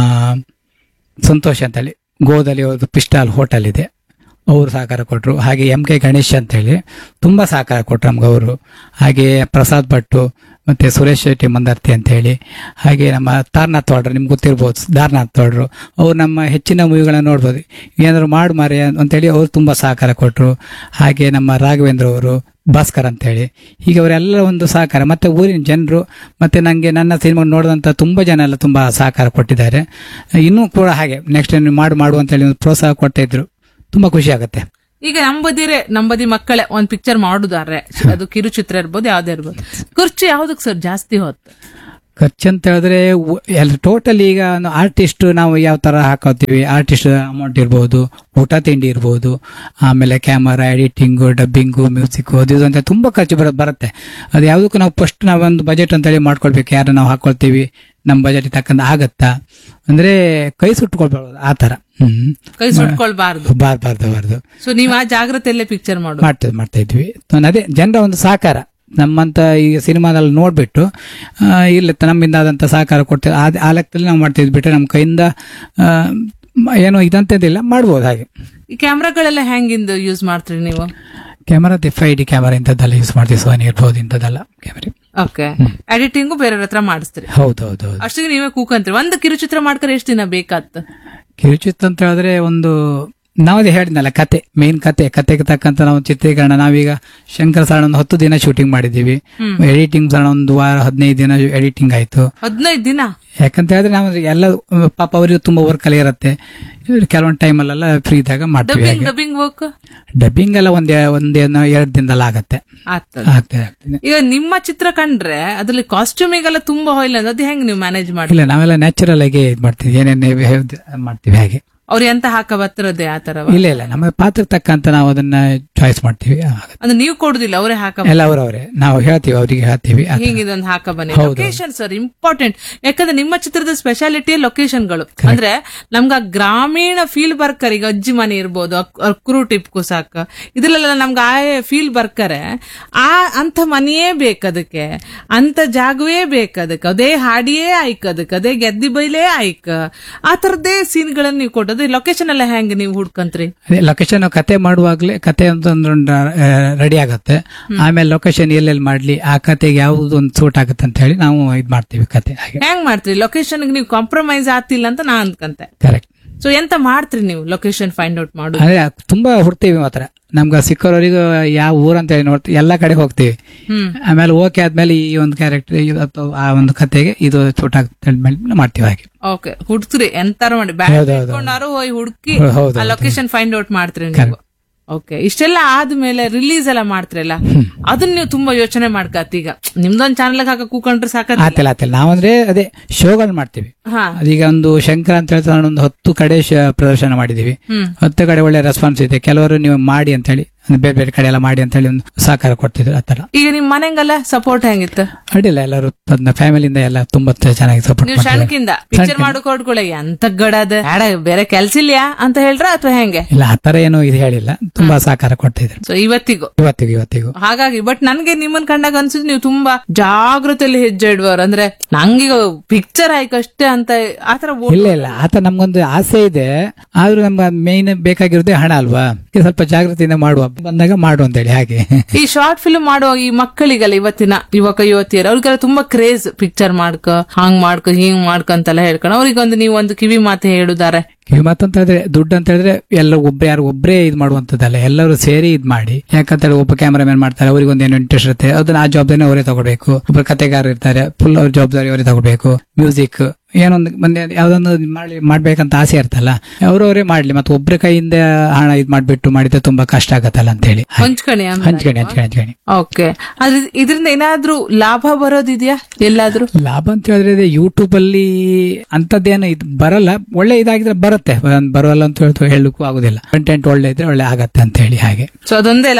ಸಂತೋಷ್ ಅಂತೇಳಿ ಗೋದಲ್ಲಿ ಒಂದು ಪಿಸ್ಟಾಲ್ ಹೋಟೆಲ್ ಇದೆ ಅವರು ಸಹಕಾರ ಕೊಟ್ಟರು ಹಾಗೆ ಎಂ ಕೆ ಗಣೇಶ್ ಅಂತೇಳಿ ತುಂಬ ಸಹಕಾರ ಕೊಟ್ಟರು ನಮ್ಗೆ ಅವರು ಹಾಗೆ ಪ್ರಸಾದ್ ಭಟ್ಟು ಮತ್ತೆ ಸುರೇಶ್ ಶೆಟ್ಟಿ ಮಂದರ್ತಿ ಅಂತ ಹೇಳಿ ಹಾಗೆ ನಮ್ಮ ತಾರ್ನಾಥ್ ತೋಡ್ರು ನಿಮ್ಗೆ ಗೊತ್ತಿರ್ಬೋದು ದಾರ್ನಾಥ್ ತೋಡ್ರು ಅವ್ರು ನಮ್ಮ ಹೆಚ್ಚಿನ ಮೂವಿಗಳನ್ನ ನೋಡ್ಬೋದು ಏನಾದ್ರು ಮಾಡು ಮಾರೆ ಅಂತೇಳಿ ಅವ್ರು ತುಂಬ ಸಹಕಾರ ಕೊಟ್ಟರು ಹಾಗೆ ನಮ್ಮ ರಾಘವೇಂದ್ರ ಅವರು ಭಾಸ್ಕರ್ ಅಂತೇಳಿ ಹೀಗೆ ಅವರೆಲ್ಲ ಒಂದು ಸಹಕಾರ ಮತ್ತೆ ಊರಿನ ಜನರು ಮತ್ತೆ ನನಗೆ ನನ್ನ ಸಿನಿಮಾ ನೋಡಿದಂಥ ತುಂಬ ಜನ ಎಲ್ಲ ತುಂಬ ಸಹಕಾರ ಕೊಟ್ಟಿದ್ದಾರೆ ಇನ್ನೂ ಕೂಡ ಹಾಗೆ ನೆಕ್ಸ್ಟ್ ನೀವು ಮಾಡು ಮಾಡು ಅಂತೇಳಿ ಒಂದು ಪ್ರೋತ್ಸಾಹ ಕೊಡ್ತಾ ಇದ್ರು ತುಂಬ ಖುಷಿ ಆಗುತ್ತೆ ಈಗ ನಂಬದಿರೆ ನಂಬದಿ ಮಕ್ಕಳೇ ಒಂದ್ ಪಿಕ್ಚರ್ ಮಾಡುದಾರೆ ಅದು ಕಿರುಚಿತ್ರ ಇರ್ಬೋದು ಯಾವ್ದೇ ಇರ್ಬೋದು ಖರ್ಚು ಯಾವ್ದಕ್ ಸರ್ ಜಾಸ್ತಿ ಹೊತ್ತು ಖರ್ಚು ಅಂತ ಹೇಳಿದ್ರೆ ಉ- ಎಲ್ಲ ಟೋಟಲ್ ಈಗ ಆರ್ಟಿಸ್ಟ್ ನಾವು ಯಾವ ತರ ಹಾಕೋತೀವಿ ಆರ್ಟಿಸ್ಟ್ ಅಮೌಂಟ್ ಇರ್ಬೋದು ಊಟ ತಿಂಡಿ ಇರ್ಬೋದು ಆಮೇಲೆ ಕ್ಯಾಮರಾ ಎಡಿಟಿಂಗು ಡಬ್ಬಿಂಗು ಮ್ಯೂಸಿಕ್ ಅದು ಇದು ಅಂತ ತುಂಬಾ ಖರ್ಚು ಬರ ಬರುತ್ತೆ ಅದು ಯಾವುದಕ್ಕೂ ನಾವು ಫಸ್ಟ್ ನಾವೊಂದು ಬಜೆಟ್ ಅಂತೇಳಿ ಮಾಡ್ಕೊಳ್ಬೇಕು ಯಾರು ನಾವು ಹಾಕೊಳ್ತೀವಿ ನಮ್ಮ ಬಜೆಟ್ ತಕ್ಕಂತ ಆಗತ್ತಾ ಅಂದ್ರೆ ಕೈ ಸುಟ್ಕೊಳ್ಬಾರ್ದು ಆ ತರ ಹ್ಮ್ ಕೈ ಸುಟ್ಕೊಳ್ಬಾರ್ದು ಬಾರ್ಬಾರ್ದು ಬಾರ್ದು ಸೊ ನೀವ್ ಆ ಜಾಗ್ರತೆಯಲ್ಲೇ ಪಿಕ್ಚರ್ ಮಾಡು ಮಾಡ್ತಾ ಮಾಡ್ತಾ ಇದ್ವಿ ನಾನು ಅದೇ ಜನರ ಒಂದು ಸಹಕಾರ ನಮ್ಮಂತ ಈ ಸಿನಿಮಾದಲ್ಲಿ ನೋಡ್ಬಿಟ್ಟು ಆ, ಇಲ್ಲ ನಮ್ಮಿಂದ ಆದಂತ ಸಹಕಾರ ಕೊಡ್ತೇವೆ ಆ ಆ ಲೆಕ್ಕದಲ್ಲಿ ನಾವು ಮಾಡ್ತಾ ಇದ್ವಿ ಬಿಟ್ಟರೆ ನಮ್ಮ ಕೈಯಿಂದ ಆ, ಮ- ಏನೋ ಇದಂತದಿಲ್ಲ ಮಾಡ್ಬೋದು ಹಾಗೆ ಈ ಕ್ಯಾಮ್ರಾಗಳೆಲ್ಲ ಹೆಂಗಿಂದ ಯೂಸ್ ಮಾಡ್ತೀರಿ ನೀವು camera F I D camera ಇಂಥದ್ದೆಲ್ಲ ಯೂಸ್ ಮಾಡ್ತೀವಿ ಸೋನಿ ಇರ್ಬೋದು ಇಂಥದ್ದೆಲ್ಲ ಕ್ಯಾಮರಾ ಓಕೆ ಎಡಿಟಿಂಗು ಬೇರೆಯವ್ರ ಹತ್ರ ಮಾಡಿಸ್ತೀರಿ ಹೌದು ಹೌದು ಹೌದು ಅಷ್ಟಿಗೆ ನೀವೇ ಕೂಕಂತೀರಿ ಒಂದು ಕಿರುಚಿತ್ರ ಮಾಡ್ಕರೆ ಎಷ್ಟು ದಿನ ಬೇಕಾತ್ ಕಿರುಚಿತ್ರ ಅಂತ ಹೇಳಿದ್ರೆ ಒಂದು ನಾವದೇ ಹೇಳಿದ್ನಲ್ಲ ಕತೆ ಮೇನ್ ಕತೆ ಕತೆಗೆ ತಕ್ಕಂತ ನಾವು ಚಿತ್ರೀಕರಣ ನಾವೀಗ ಶಂಕರ್ ಸರ್ ಒಂದು ಹತ್ತು ದಿನ ಶೂಟಿಂಗ್ ಮಾಡಿದೀವಿ ಎಡಿಟಿಂಗ್ ಸಹ ಒಂದು ವಾರ ಹದಿನೈದು ದಿನ ಎಡಿಟಿಂಗ್ ಆಯ್ತು ಹದಿನೈದು ದಿನ ಯಾಕಂತ ಹೇಳಿದ್ರೆ ನಾವು ಎಲ್ಲ ಪಾಪ ಅವರಿಗೆ ತುಂಬಾ ವರ್ಕ್ ಅಲ್ಲಿ ಇರುತ್ತೆ ಕೆಲವೊಂದು ಟೈಮಲ್ಲೆಲ್ಲ ಫ್ರೀ ಇದ್ದಾಗ ಮಾಡ್ತೀವಿ ಡಬ್ಬಿಂಗ್ ಹಾಗೆ ಡಬ್ಬಿಂಗ್ ವರ್ಕ್ ಡಬ್ಬಿಂಗ್ ಎಲ್ಲ ಒಂದೇ ಒಂದೇನೋ ಎರಡು ದಿನದಲ್ಲಿ ಆಗತ್ತೆ ಆಗ್ತದೆ ಆಗ್ತದೆ ಆಗ್ತದೆ ಈಗ ನಿಮ್ಮ ಚಿತ್ರ ಕಂಡ್ರೆ ಅದ್ರಲ್ಲಿ ಕಾಸ್ಟ್ಯೂಮಿಗೆಲ್ಲ ತುಂಬಾ ಹೊಯ್ಲ ಅದು ಹೆಂಗ್ ನೀವು ಮ್ಯಾನೇಜ್ ಮಾಡಿ ಇಲ್ಲ ನಾವೆಲ್ಲ ನ್ಯಾಚುರಲ್ ಆಗಿ ಇದು ಮಾಡ್ತೀವಿ ಏನೇನು ಮಾಡ್ತೀವಿ ಹಾಗೆ ಅವ್ರು ಎಂತ ಹಾಕ ಬರ್ತರದೆ ಆ ತರ ಇಲ್ಲ ಇಲ್ಲ ನಮ್ಮ ಪಾತ್ರ ತಕ್ಕಂತ ನಾವು ಅದನ್ನ ಚಾಯ್ಸ್ ಮಾಡ್ತೀವಿ ಆಗತ್ತೆ. ಅಂದ್ರೆ ನೀವು ಕೊಡುದಿಲ್ಲ ಅವರೇ ಹಾಕ ಎಲ್ಲ ಅವರವರೇ ನಾವು ಹೇಳ್ತೀವಿ ಅವರಿಗೆ ಹೇಳ್ತೀವಿ ಆ ಥರ. ಹಿಂಗಿದೊಂದು ಹಾಕ ಬನ್ನಿ ಹೌದು. ಲೊಕೇಶನ್ ಸರ್ ಇಂಪಾರ್ಟೆಂಟ್ ಯಾಕಂದ್ರೆ ನಿಮ್ಮ ಚಿತ್ರದ ಸ್ಪೆಷಾಲಿಟಿ ಲೊಕೇಶನ್ಗಳು ಅಂದ್ರೆ ನಮ್ಗ ಆ ಗ್ರಾಮೀಣ ಫೀಲ್ ಬರ್ಕರ್ ಈಗ ಅಜ್ಜಿ ಮನೆ ಇರ್ಬೋದು ಅಕ್- ಅಕ್ರು ಟಿಪ್ ಕುಸಾಕ ಇದ್ರಲ್ಲೆಲ್ಲ ನಮ್ಗೆ ಆ ಫೀಲ್ ಬರ್ಕರೆ ಆ ಅಂತ ಮನೆಯೇ ಬೇಕು ಅದಕ್ಕೆ ಅಂತ ಜಾಗವೇ ಬೇಕು ಅದಕ್ಕೆ ಅದೇ ಹಾಡಿಯೇ ಆಯ್ಕ ಅದಕ್ಕೆ ಅದೇ ಗೆದ್ದಿ ಬೈಲೇ ಆಯ್ಕ ಆ ತರದ್ದೇ ಸೀನ್ಗಳನ್ನ ನೀವು ಕೊಟ್ಟದು ಲೊಕೇಶನ್ ಎಲ್ಲ ಹೆಂಗ್ ನೀವು ಹುಡ್ಕಂತ್ರಿ ಅದೇ ಲೊಕೇಶನ್ ಕತೆ ಮಾಡುವಾಗ್ಲೇ ಕತೆ ಅಂತ ಒಂದು ರೆಡಿ ಆಗತ್ತೆ ಆಮೇಲೆ ಲೊಕೇಶನ್ ಎಲ್ಲೆಲ್ಲಿ ಮಾಡ್ಲಿ ಆ ಕತೆಗೆ ಯಾವ್ದು ಒಂದು ಸೂಟ್ ಆಗುತ್ತೆ ಅಂತ ಹೇಳಿ ನಾವು ಇದ್ ಮಾಡ್ತೀವಿ ಕತೆ ಹಾಗೆ ಹೆಂಗ್ ಮಾಡ್ತೀರಿ ಲೊಕೇಶನ್ ನೀವು ಕಾಂಪ್ರಮೈಸ್ ಆಗ್ತಿಲ್ಲ ಅಂತ ನಾ ಅಂದ್ಕಂತೆ ಕರೆಕ್ಟ್ ಸೊ ಎಂತ ಮಾಡ್ತೀರಿ ನೀವು ಲೊಕೇಶನ್ ಫೈಂಡ್ ಔಟ್ ಮಾಡು ಅದೇ ತುಂಬಾ ಹುಡ್ತೀವಿ ಮಾತ್ರ ನಮ್ಗೆ ಸಿಕ್ಕೋರವರಿಗೂ ಯಾವ ಊರ್ ಅಂತ ಹೇಳಿ ನೋಡ್ತೀವಿ ಎಲ್ಲಾ ಕಡೆ ಹೋಗ್ತೀವಿ ಹ್ಮ್ ಆಮೇಲೆ ಓಕೆ ಆದ್ಮೇಲೆ ಈ ಒಂದು ಕ್ಯಾರೆಕ್ಟರ್ ಅಥವಾ ಆ ಒಂದು ಕತೆಗೆ ಇದು ಸೂಟ್ ಆಗುತ್ತೆ ಮೇಲೆ ಮಾಡ್ತೀವಿ ಹಾಗೆ ಓಕೆ ಹುಡ್ಕ್ರಿ ಎಂತಾರು ಮಾಡಿ ಬ್ಯಾಗ್ ಹೌದು, ಹೌದು, ಇಟ್ಕೊಂಡಾರು ಹೋಗಿ ಹುಡುಕಿ ಹೌದು, ಹೌದು, ಆ ಲೊಕೇಶನ್ ಫೈಂಡ್ ಔಟ್ ಮಾಡ್ತೀರಿ ನೀವು ಓಕೆ ಇಷ್ಟೆಲ್ಲ ಆದ್ಮೇಲೆ ರಿಲೀಸ್ ಎಲ್ಲ ಮಾಡ್ತಿರಲ್ಲ ಅದನ್ನ ನೀವು ತುಂಬಾ ಯೋಚನೆ ಮಾಡ್ಕತ್ ಈಗ ನಿಮ್ದೊಂದ್ ಚಾನಲ್ ಹಾಕ ಕೂಕೊಂಡ್ರೆ ಸಾಕ ಆತಿಲ್ಲ ಆತಿಲ್ಲ ನಾವಂದ್ರೆ ಅದೇ ಶೋಗಳು ಮಾಡ್ತೀವಿ ಹಾ ಅದೀಗ ಒಂದು ಶಂಕರ ಅಂತ ಹೇಳ್ತಾ ನಾನು ಒಂದು ಹತ್ತು ಕಡೆ ಶ- ಪ್ರದರ್ಶನ ಮಾಡಿದೀವಿ ಹ್ಮ್. ಹತ್ತು ಕಡೆ ಒಳ್ಳೆ ರೆಸ್ಪಾನ್ಸ್ ಇದೆ ಕೆಲವರು ನೀವು ಮಾಡಿ ಅಂತ ಹೇಳಿ ಅಂದ್ರೆ ಬೇರೆ ಬೇರೆ ಕಡೆ ಎಲ್ಲ ಮಾಡಿ ಅಂತ ಹೇಳಿ ಒಂದು ಸಹಕಾರ ಕೊಡ್ತಿದ್ರು ಆತರ ಈಗ ನಿಮ್ ಮನೆಗೆಲ್ಲ ಸಪೋರ್ಟ್ ಹೆಂಗಿತ್ತು ಅಡ್ಡಿಲ್ಲ ಎಲ್ಲರೂ ತನ್ನ ಫ್ಯಾಮಿಲಿಯಿಂದ ಎಲ್ಲ ತುಂಬಾ ಚೆನ್ನಾಗಿ ಸಪೋರ್ಟ್ ನೀವು ಸಣ್ಣಕಿಂದ ಪಿಕ್ಚರ್ ಮಾಡಕ್ ಹೊಡ್ಕೊಳ್ಳಿ ಎಂತ ಗಡದ ಬೇಡ ಬೇರೆ ಕೆಲ್ಸ ಇಲ್ಯಾ ಅಂತ ಹೇಳ್ರ ಅಥವಾ ಹೆಂಗೆ ಇಲ್ಲ ಆತರ ಏನು ಇದು ಹೇಳಿಲ್ಲ ತುಂಬಾ ಸಹಕಾರ ಕೊಡ್ತಿದ್ರು ಸೊ ಇವತ್ತಿಗೂ ಇವತ್ತಿಗೂ ಇವತ್ತಿಗೂ ಹಾಗಾಗಿ ಬಟ್ ನನ್ಗೆ ನಿಮ್ಮನ್ ಕಂಡಾಗ ಅನ್ಸುತ್ತೆ ನೀವು ತುಂಬಾ ಜಾಗೃತೆಯಲ್ಲಿ ಹೆಜ್ಜೆ ಇಡುವವರು ಅಂದ್ರೆ ನಂಗೀಗ ಪಿಕ್ಚರ್ ಆಯ್ಕಷ್ಟೇ ಅಂತ ಆತರ ಓಡ್- ಇಲ್ಲ ಇಲ್ಲ ಆತ ನಮ್ಗೊಂದು ಆಸೆ ಇದೆ ಆದ್ರೂ ನಮ್ಗೆ ಮೇನ್ ಬೇಕಾಗಿರೋದೇ ಹಣ ಅಲ್ವಾ ಇದಕ್ಕೆ ಸ್ವಲ್ಪ ಜಾಗೃತಿಯಿಂದ ಮಾಡುವ ಬಂದಾಗ ಮಾಡು ಅಂತ ಹೇಳಿ ಹಾಗೆ ಈ ಶಾರ್ಟ್ ಫಿಲ್ಮ್ ಮಾಡುವ ಈ ಮಕ್ಕಳಿಗೆಲ್ಲ ಇವತ್ತಿನ ಯುವಕ ಯುವತಿಯರು ಅವ್ರಿಗೆಲ್ಲ ತುಂಬಾ ಕ್ರೇಜ್ ಪಿಕ್ಚರ್ ಮಾಡ್ಕ ಹಾಂಗ್ ಮಾಡ್ಕ ಹಿಂಗ್ ಮಾಡ್ಕ ಅಂತೆಲ್ಲ ಹೇಳ್ಕೊಂಡು ಅವ್ರಿಗೊಂದು ನೀವು ಒಂದು ಕಿವಿ ಮಾತು ಹೇಳುದಾರೆ ಕಿವಿ ಮಾತಂತ ಹೇಳಿದ್ರೆ ದುಡ್ಡು ಅಂತ ಹೇಳಿದ್ರೆ ಎಲ್ಲ ಒಬ್ರು ಯಾರು ಒಬ್ಬರೇ ಇದ್ ಮಾಡುವಂತದ್ದಲ್ಲ ಎಲ್ಲರೂ ಸೇರಿ ಇದ್ ಮಾಡಿ ಯಾಕಂತ ಹೇಳಿ ಒಬ್ಬ ಕ್ಯಾಮರಾಮನ್ ಮಾಡ್ತಾರೆ ಅವ್ರಿಗೆ ಒಂದು ಏನೋ ಇಂಟ್ರೆಸ್ಟ್ ಇರುತ್ತೆ ಅದನ್ನ ಆ ಜವಾಬ್ದಾರಿ ಅವರೇ ತಗೊಳ್ಬೇಕು ಒಬ್ಬರು ಕತೆಗಾರ ಇರ್ತಾರೆ ಫುಲ್ ಅವ್ರ ಜವಾಬ್ದಾರಿ ಅವರೇ ತಗೊಳ್ಬೇಕು ಮ್ಯೂಸಿಕ್ ಏನೊಂದು ಮಂದಿ ಯಾವ್ದೊಂದು ಮಾಡಿ ಮಾಡ್ಬೇಕಂತ ಆಸೆ ಇರ್ತಲ್ಲ ಅವ್ರವರೇ ಮಾಡ್ಲಿ ಮತ್ತೆ ಒಬ್ರ ಕೈಯಿಂದ ಹಣ ಇದ್ ಮಾಡ್ಬಿಟ್ಟು ಮಾಡಿದ್ರೆ ತುಂಬಾ ಕಷ್ಟ ಆಗತ್ತಲ್ಲ ಅಂತ ಹೇಳಿ ಹಂಚ್ಕಣಿ ಹಂಚ್ಕಣಿ ಹಂಚ್ಕಣಿ ಹಂಚ್ಕಣಿ ಓಕೆ ಅದ್ರ ಇದರಿಂದ ಏನಾದ್ರೂ ಲಾಭ ಬರೋದಿದ್ಯಾ ಎಲ್ಲಾದ್ರೂ ಲಾಭ ಅಂತ ಹೇಳಿದ್ರೆ ಯೂಟ್ಯೂಬ್ ಅಲ್ಲಿ ಅಂತದ್ದೇನು ಇದು ಬರಲ್ಲ ಒಳ್ಳೆ ಇದಾಗಿದ್ರೆ ಬರುತ್ತೆ ಬ- ಬರೋಲ್ಲ ಅಂತ ಹೇಳ್ತು ಹೇಳಕ್ಕೂ ಆಗುದಿಲ್ಲ ಕಂಟೆಂಟ್ ಒಳ್ಳೆ ಇದ್ರೆ ಒಳ್ಳೆ ಆಗತ್ತೆ ಅಂತ ಹೇಳಿ ಹಾಗೆ ಸೊ ಅದೊಂದೇ ಲಾಭ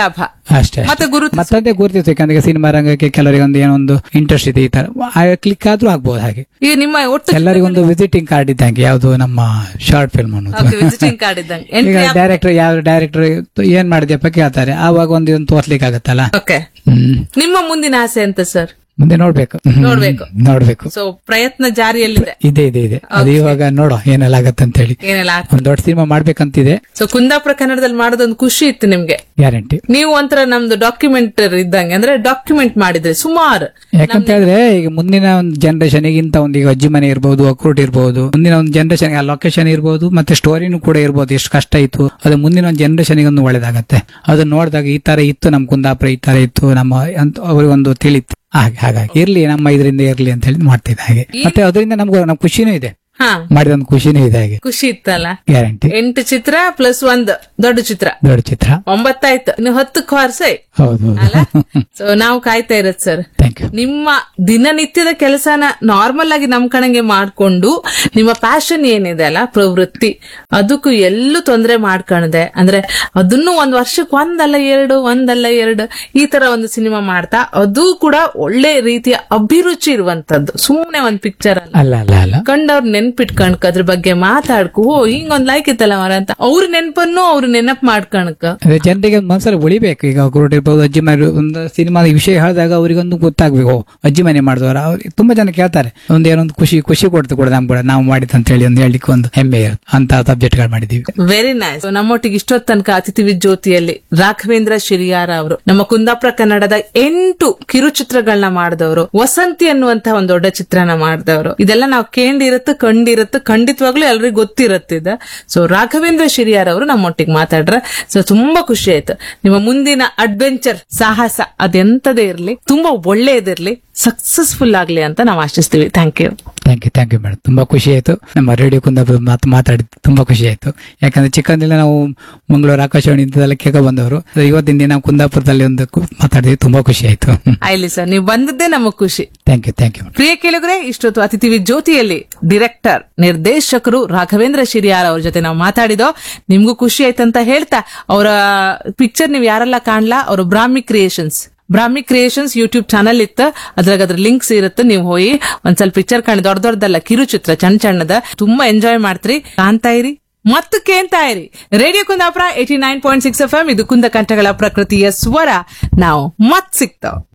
ಅಷ್ಟೇ ಮತ್ತೆ ಗುರುತು ಮತ್ತದೇ ಗುರುತಿತ್ತು ಯಾಕಂದ್ರೆ ಸಿನಿಮಾ ರಂಗಕ್ಕೆ ಕೆಲವರಿಗೆ ಒಂದು ಏನೋ ಒಂದು ಇಂಟ್ರೆಸ್ಟ್ ಇದೆ ಈ ತರ ಕ್ಲಿಕ್ ಆದ್ರೂ ಆಗ್ಬೋದು ಹಾಗೆ ಈಗ ನಿಮ್ಮ ಒಟ್ಟು ಎಲ್ಲರಿಗೂ ಒಂದು ವಿಸಿಟಿಂಗ್ ಕಾರ್ಡ್ ಇದ್ದಂಗೆ ಯಾವುದು ನಮ್ಮ ಶಾರ್ಟ್ ಫಿಲ್ಮ್ ಅನ್ನೋದು ವಿಸಿಟಿಂಗ್ ಕಾರ್ಡ್ ಇದ್ದಂಗೆ ಈಗ ಎಂಟ್ರಿ ಡೈರೆಕ್ಟರ್ ಯಾವ ಡೈರೆಕ್ಟರ್ ಏನ್ ಮಾಡಿದ್ಯಪ್ಪ ಕೇಳ್ತಾರೆ ಆವಾಗ ಒಂದು ಇದನ್ನ ತೋರ್ಸ್ಲಿಕ್ಕೆ ಆಗತ್ತಲ್ಲ ಓಕೆ ಹ್ಮ್ ನಿಮ್ಮ ಮುಂದಿನ ಆಸೆ ಅಂತ ಸರ್ ಮುಂದೆ ನೋಡ್ಬೇಕು ಹ್ಮ್. ನೋಡ್ಬೇಕು. ನೋಡ್ಬೇಕು ಸೊ ಪ್ರಯತ್ನ ಜಾರಿಯಲ್ಲಿದೆ ಇದೆ ಇದೆ ಇದೆ ಅದು ಇವಾಗ ನೋಡೋ ಏನೆಲ್ಲ ಆಗತ್ತೆ ಅಂತ ಹೇಳಿ ಏನೆಲ್ಲ ಒಂದ್ ದೊಡ್ಡ ಸಿನಿಮಾ ಮಾಡ್ಬೇಕಂತಿದೆ ಸೊ ಕುಂದಾಪುರ ಕನ್ನಡದಲ್ಲಿ ಮಾಡೋದೊಂದು ಖುಷಿ ಇತ್ತು ನಿಮ್ಗೆ ಗ್ಯಾರಂಟಿ ನೀವು ಒಂಥರ ನಮ್ದು ಡಾಕ್ಯುಮೆಂಟರ್ ಇದ್ದಂಗೆ ಅಂದ್ರೆ ಡಾಕ್ಯುಮೆಂಟ್ ಮಾಡಿದ್ರೆ ಸುಮಾರು ಯಾಕಂತ ಹೇಳಿದ್ರೆ ಈಗ ಮುಂದಿನ ಒಂದು ಜನರೇಷನ್ ಇಂತ ಒಂದು ಈಗ ಅಜ್ಜಿ ಮನೆ ಇರ್ಬೋದು ಅಕ್ರೂಟ್ ಇರ್ಬೋದು ಮುಂದಿನ ಒಂದು ಜನರೇಷನ್ ಲೊಕೇಶನ್ ಇರ್ಬೋದು ಮತ್ತೆ ಸ್ಟೋರಿನೂ ಕೂಡ ಇರ್ಬೋದು ಎಷ್ಟು ಕಷ್ಟ ಇತ್ತು ಅದು ಮುಂದಿನ ಒಂದು ಜನರೇಷನ್ ಒಂದು ಒಳ್ಳೇದಾಗತ್ತೆ ಅದು ನೋಡಿದಾಗ ಈ ತರ ಇತ್ತು ನಮ್ ಕುಂದಾಪುರ ಈ ತರ ಇತ್ತು ನಮ್ಮ ಅಂತ ಅವ್ರಿಗೊಂದು ತಿಳಿತು ಹಾಗೆ ಹಾಗಾಗಿ ಇರ್ಲಿ ನಮ್ಮ ಇದರಿಂದ ಇರ್ಲಿ ಅಂತ ಹೇಳಿ ಮಾಡ್ತಿದ್ದೆ ಹಾಗೆ ಮತ್ತೆ ಅದರಿಂದ ನಮ್ಗೆ ನಮ್ ಖುಷಿನೂ ಇದೆ ಹಾ ಮಾಡಿದ ಒಂದು ಖುಷಿನೂ ಇದೆ ಹಾಗೆ ಖುಷಿ ಇತ್ತಲ್ಲ ಗ್ಯಾರಂಟಿ ಎಂಟು ಚಿತ್ರ ಪ್ಲಸ್ ಒಂದ್ ದೊಡ್ಡ ಚಿತ್ರ ದೊಡ್ಡ ಚಿತ್ರ ಒಂಬತ್ತಾಯ್ತು ಇನ್ನು ಹತ್ತಕ್ಕೆ ಹೊರಸೆ ಹೌದು ಅಲ್ಲ ಸೊ ನಾವು ಕಾಯ್ತಾ ಇರತ್ ಸರ್ ಥ್ಯಾಂಕ್ ಯು ನಿಮ್ಮ ದಿನನಿತ್ಯದ ಕೆಲಸನ ನಾರ್ಮಲ್ ಆಗಿ ನಮ್ ಕಣಂಗೆ ಮಾಡ್ಕೊಂಡು ನಿಮ್ಮ ಪ್ಯಾಷನ್ ಏನಿದೆ ಅಲ್ಲ ಪ್ರವೃತ್ತಿ ಅದಕ್ಕೂ ಎಲ್ಲೂ ತೊಂದರೆ ಮಾಡ್ಕಣದೆ ಅಂದ್ರೆ ಅದನ್ನು ಒಂದ್ ವರ್ಷಕ್ಕೆ ಒಂದಲ್ಲ ಎರಡು ಒಂದಲ್ಲ ಎರಡು ಈ ತರ ಒಂದು ಸಿನಿಮಾ ಮಾಡ್ತಾ ಅದು ಕೂಡ ಒಳ್ಳೆ ರೀತಿಯ ಅಭಿರುಚಿ ಇರುವಂತದ್ದು ಸುಮ್ನೆ ಒಂದ್ ಪಿಕ್ಚರ್ ಅಲ್ಲ ಅಲ್ಲ ಅಲ್ಲ ಅಲ್ಲ ಕಂಡವ್ರ ನೆನ್ಪಿಟ್ಕಣಕ್ ಅದ್ರ ಬಗ್ಗೆ ಮಾತಾಡ್ಕೊ ಓ ಹಿಂಗೊಂದ್ ಲೈಕ್ ಇತ್ತಲ್ಲ ಮರ ಅಂತ ಅವ್ರ ನೆನ್ಪನ್ನು ಅವ್ರು ನೆನಪ್ ಮಾಡ್ಕಣಕ್ ಅದೇ ಜನರಿಗೆ ಮನಸ್ಸಲ್ಲಿ ಉಳಿಬೇಕು ಈಗ ಕುರುಟ್ ಇರ್ಬೋದು ಅಜ್ಜಿ ಮನೆ ಒಂದು ಸಿನಿಮಾದ ವಿಷಯ ಹೇಳಿದಾಗ ಅವರಿಗೊಂದು ಗೊತ್ತಾಗ್ಬೇಕು ಓ, ಅಜ್ಜಿ ಮನೆ ಮಾಡಿದವರ ಅವ್ರಿಗೆ ತುಂಬಾ ಜನ ಕೇಳ್ತಾರೆ ಒಂದು ಏನೊಂದು ಖುಷಿ ಖುಷಿ ಕೊಡ್ತು ಕೂಡ ನಮ್ ಕೂಡ ನಾವು ಮಾಡಿದ್ ಅಂತ ಹೇಳಿ ಒಂದು ಹೇಳಲಿಕ್ಕೆ ಒಂದು ಹೆಮ್ಮೆ ಇರುತ್ತೆ ಅಂತ ಸಬ್ಜೆಕ್ಟ್ ಗಳು ಮಾಡಿದೀವಿ ವೆರಿ ನೈಸ್ ನಮ್ಮೊಟ್ಟಿಗೆ ಇಷ್ಟೊತ್ತು ತನಕ ಅತಿಥಿ ಜ್ಯೋತಿಯಲ್ಲಿ ರಾಘವೇಂದ್ರ ಶಿರಿಯಾರ ಅವರು ನಮ್ಮ ಕುಂದಾಪುರ ಕನ್ನಡದ ಎಂಟು ಕಿರುಚಿತ್ರಗಳನ್ನ ಮಾಡಿದವರು ವಸಂತಿ ಅನ್ನುವಂತ ಒಂದು ದೊಡ್ಡ ಚಿತ್ರನ ಮಾಡಿದವರು ಇದೆಲ್ಲ ನಾವು ಕೇಳಿರತ್ತು ಕಂಡಿರತ್ತು ಖಂಡಿತವಾಗ್ಲೂ ಎಲ್ರಿಗೂ ಗೊತ್ತಿರತ್ತಿದ ಸೊ ರಾಘವೇಂದ್ರ ಶಿರಿಯಾರ್ ಅವರು ನಮ್ಮೊಟ್ಟಿಗೆ ಮಾತಾಡ್ರ ಸೊ ತುಂಬಾ ಖುಷಿ ಆಯ್ತು ನಿಮ್ಮ ಮುಂದಿನ ಅಡ್ವೆಂಚರ್ ಸಾಹಸ ಅದೆಂತದೇ ಇರ್ಲಿ ತುಂಬಾ ಒಳ್ಳೆಯದಿರ್ಲಿ ಸಕ್ಸಸ್ಫುಲ್ ಆಗ್ಲಿ ಅಂತ ನಾವು ಆಶಿಸ್ತೀವಿ thank you thank you thank you madam ತುಂಬಾ ಖುಷಿ ಆಯ್ತು ನಮ್ಮ ರೇಡಿಯೋ ಕುಂದಾಪುರ ಮಾತು ಮಾತಾಡಿ ತುಂಬಾ ಖುಷಿ ಆಯ್ತು ಯಾಕಂದ್ರೆ ಚಿಕ್ಕಂದಿಲ್ಲ ನಾವು ಮಂಗಳೂರು ಆಕಾಶವಾಣಿ ಇಂಥದೆಲ್ಲ ಕೇಕ ಬಂದವರು ಆದ್ರೆ ಇವತ್ತಿನ ದಿನ ಕುಂದಾಪುರದಲ್ಲಿ ಒಂದು ಕು- ಮಾತಾಡಿದ್ವಿ ತುಂಬಾ ಖುಷಿ ಆಯ್ತು ಆಯ್ಲಿ ಸರ್ ನೀವು ಬಂದದ್ದೇ ನಮಗ್ ಖುಷಿ ಥ್ಯಾಂಕ್ ಯು ಥ್ಯಾಂಕ್ ಯು ಪ್ರಿಯ ಕೇಳಿದ್ರೆ ಇಷ್ಟೊತ್ತು ಅತಿಥಿ ಜ್ಯೋತಿಯಲ್ಲಿ ಡೈರೆಕ್ಟರ್ ನಿರ್ದೇಶಕರು ರಾಘವೇಂದ್ರ ಶಿರಿಯಾರ್ ಅವ್ರ ಜೊತೆ ನಾವು ಮಾತಾಡಿದೋ ನಿಮ್ಗೂ ಖುಷಿ ಆಯ್ತಂತ ಹೇಳ್ತಾ ಅವರ ಪಿಕ್ಚರ್ ನೀವು ಯಾರೆಲ್ಲ ಕಾಣ್ಲಾ ಅವರು Brahmi creations Brahmi creations YouTube channel ಇತ್ತು ಅದ್ರಾಗ ಅದ್ರ ಲಿಂಕ್ಸ್ ಇರುತ್ತೆ ನೀವು ಹೋಗಿ ಒಂದ್ ಸ್ವಲ್ಪ ಪಿಕ್ಚರ್ ಕಾಣಿ ದೊಡ್ಡ ದೊಡ್ಡದಲ್ಲ ಕಿರುಚಿತ್ರ ಚಣ್ಣ ಚಣ್ಣದ ತುಂಬಾ ಎಂಜಾಯ್ ಮಾಡ್ತೀರಿ ಕಾಣ್ತಾ ಇರಿ ಮತ್ತು ಕೇಳ್ತಾ ಇರಿ radio Kundapura eighty nine point six F M ಇದು ಕುಂದ ಕಂಠಗಳ ಪ್ರಕೃತಿಯ ಸ್ವರ ನಾವು ಮತ್ ಸಿಗ್ತಾವ್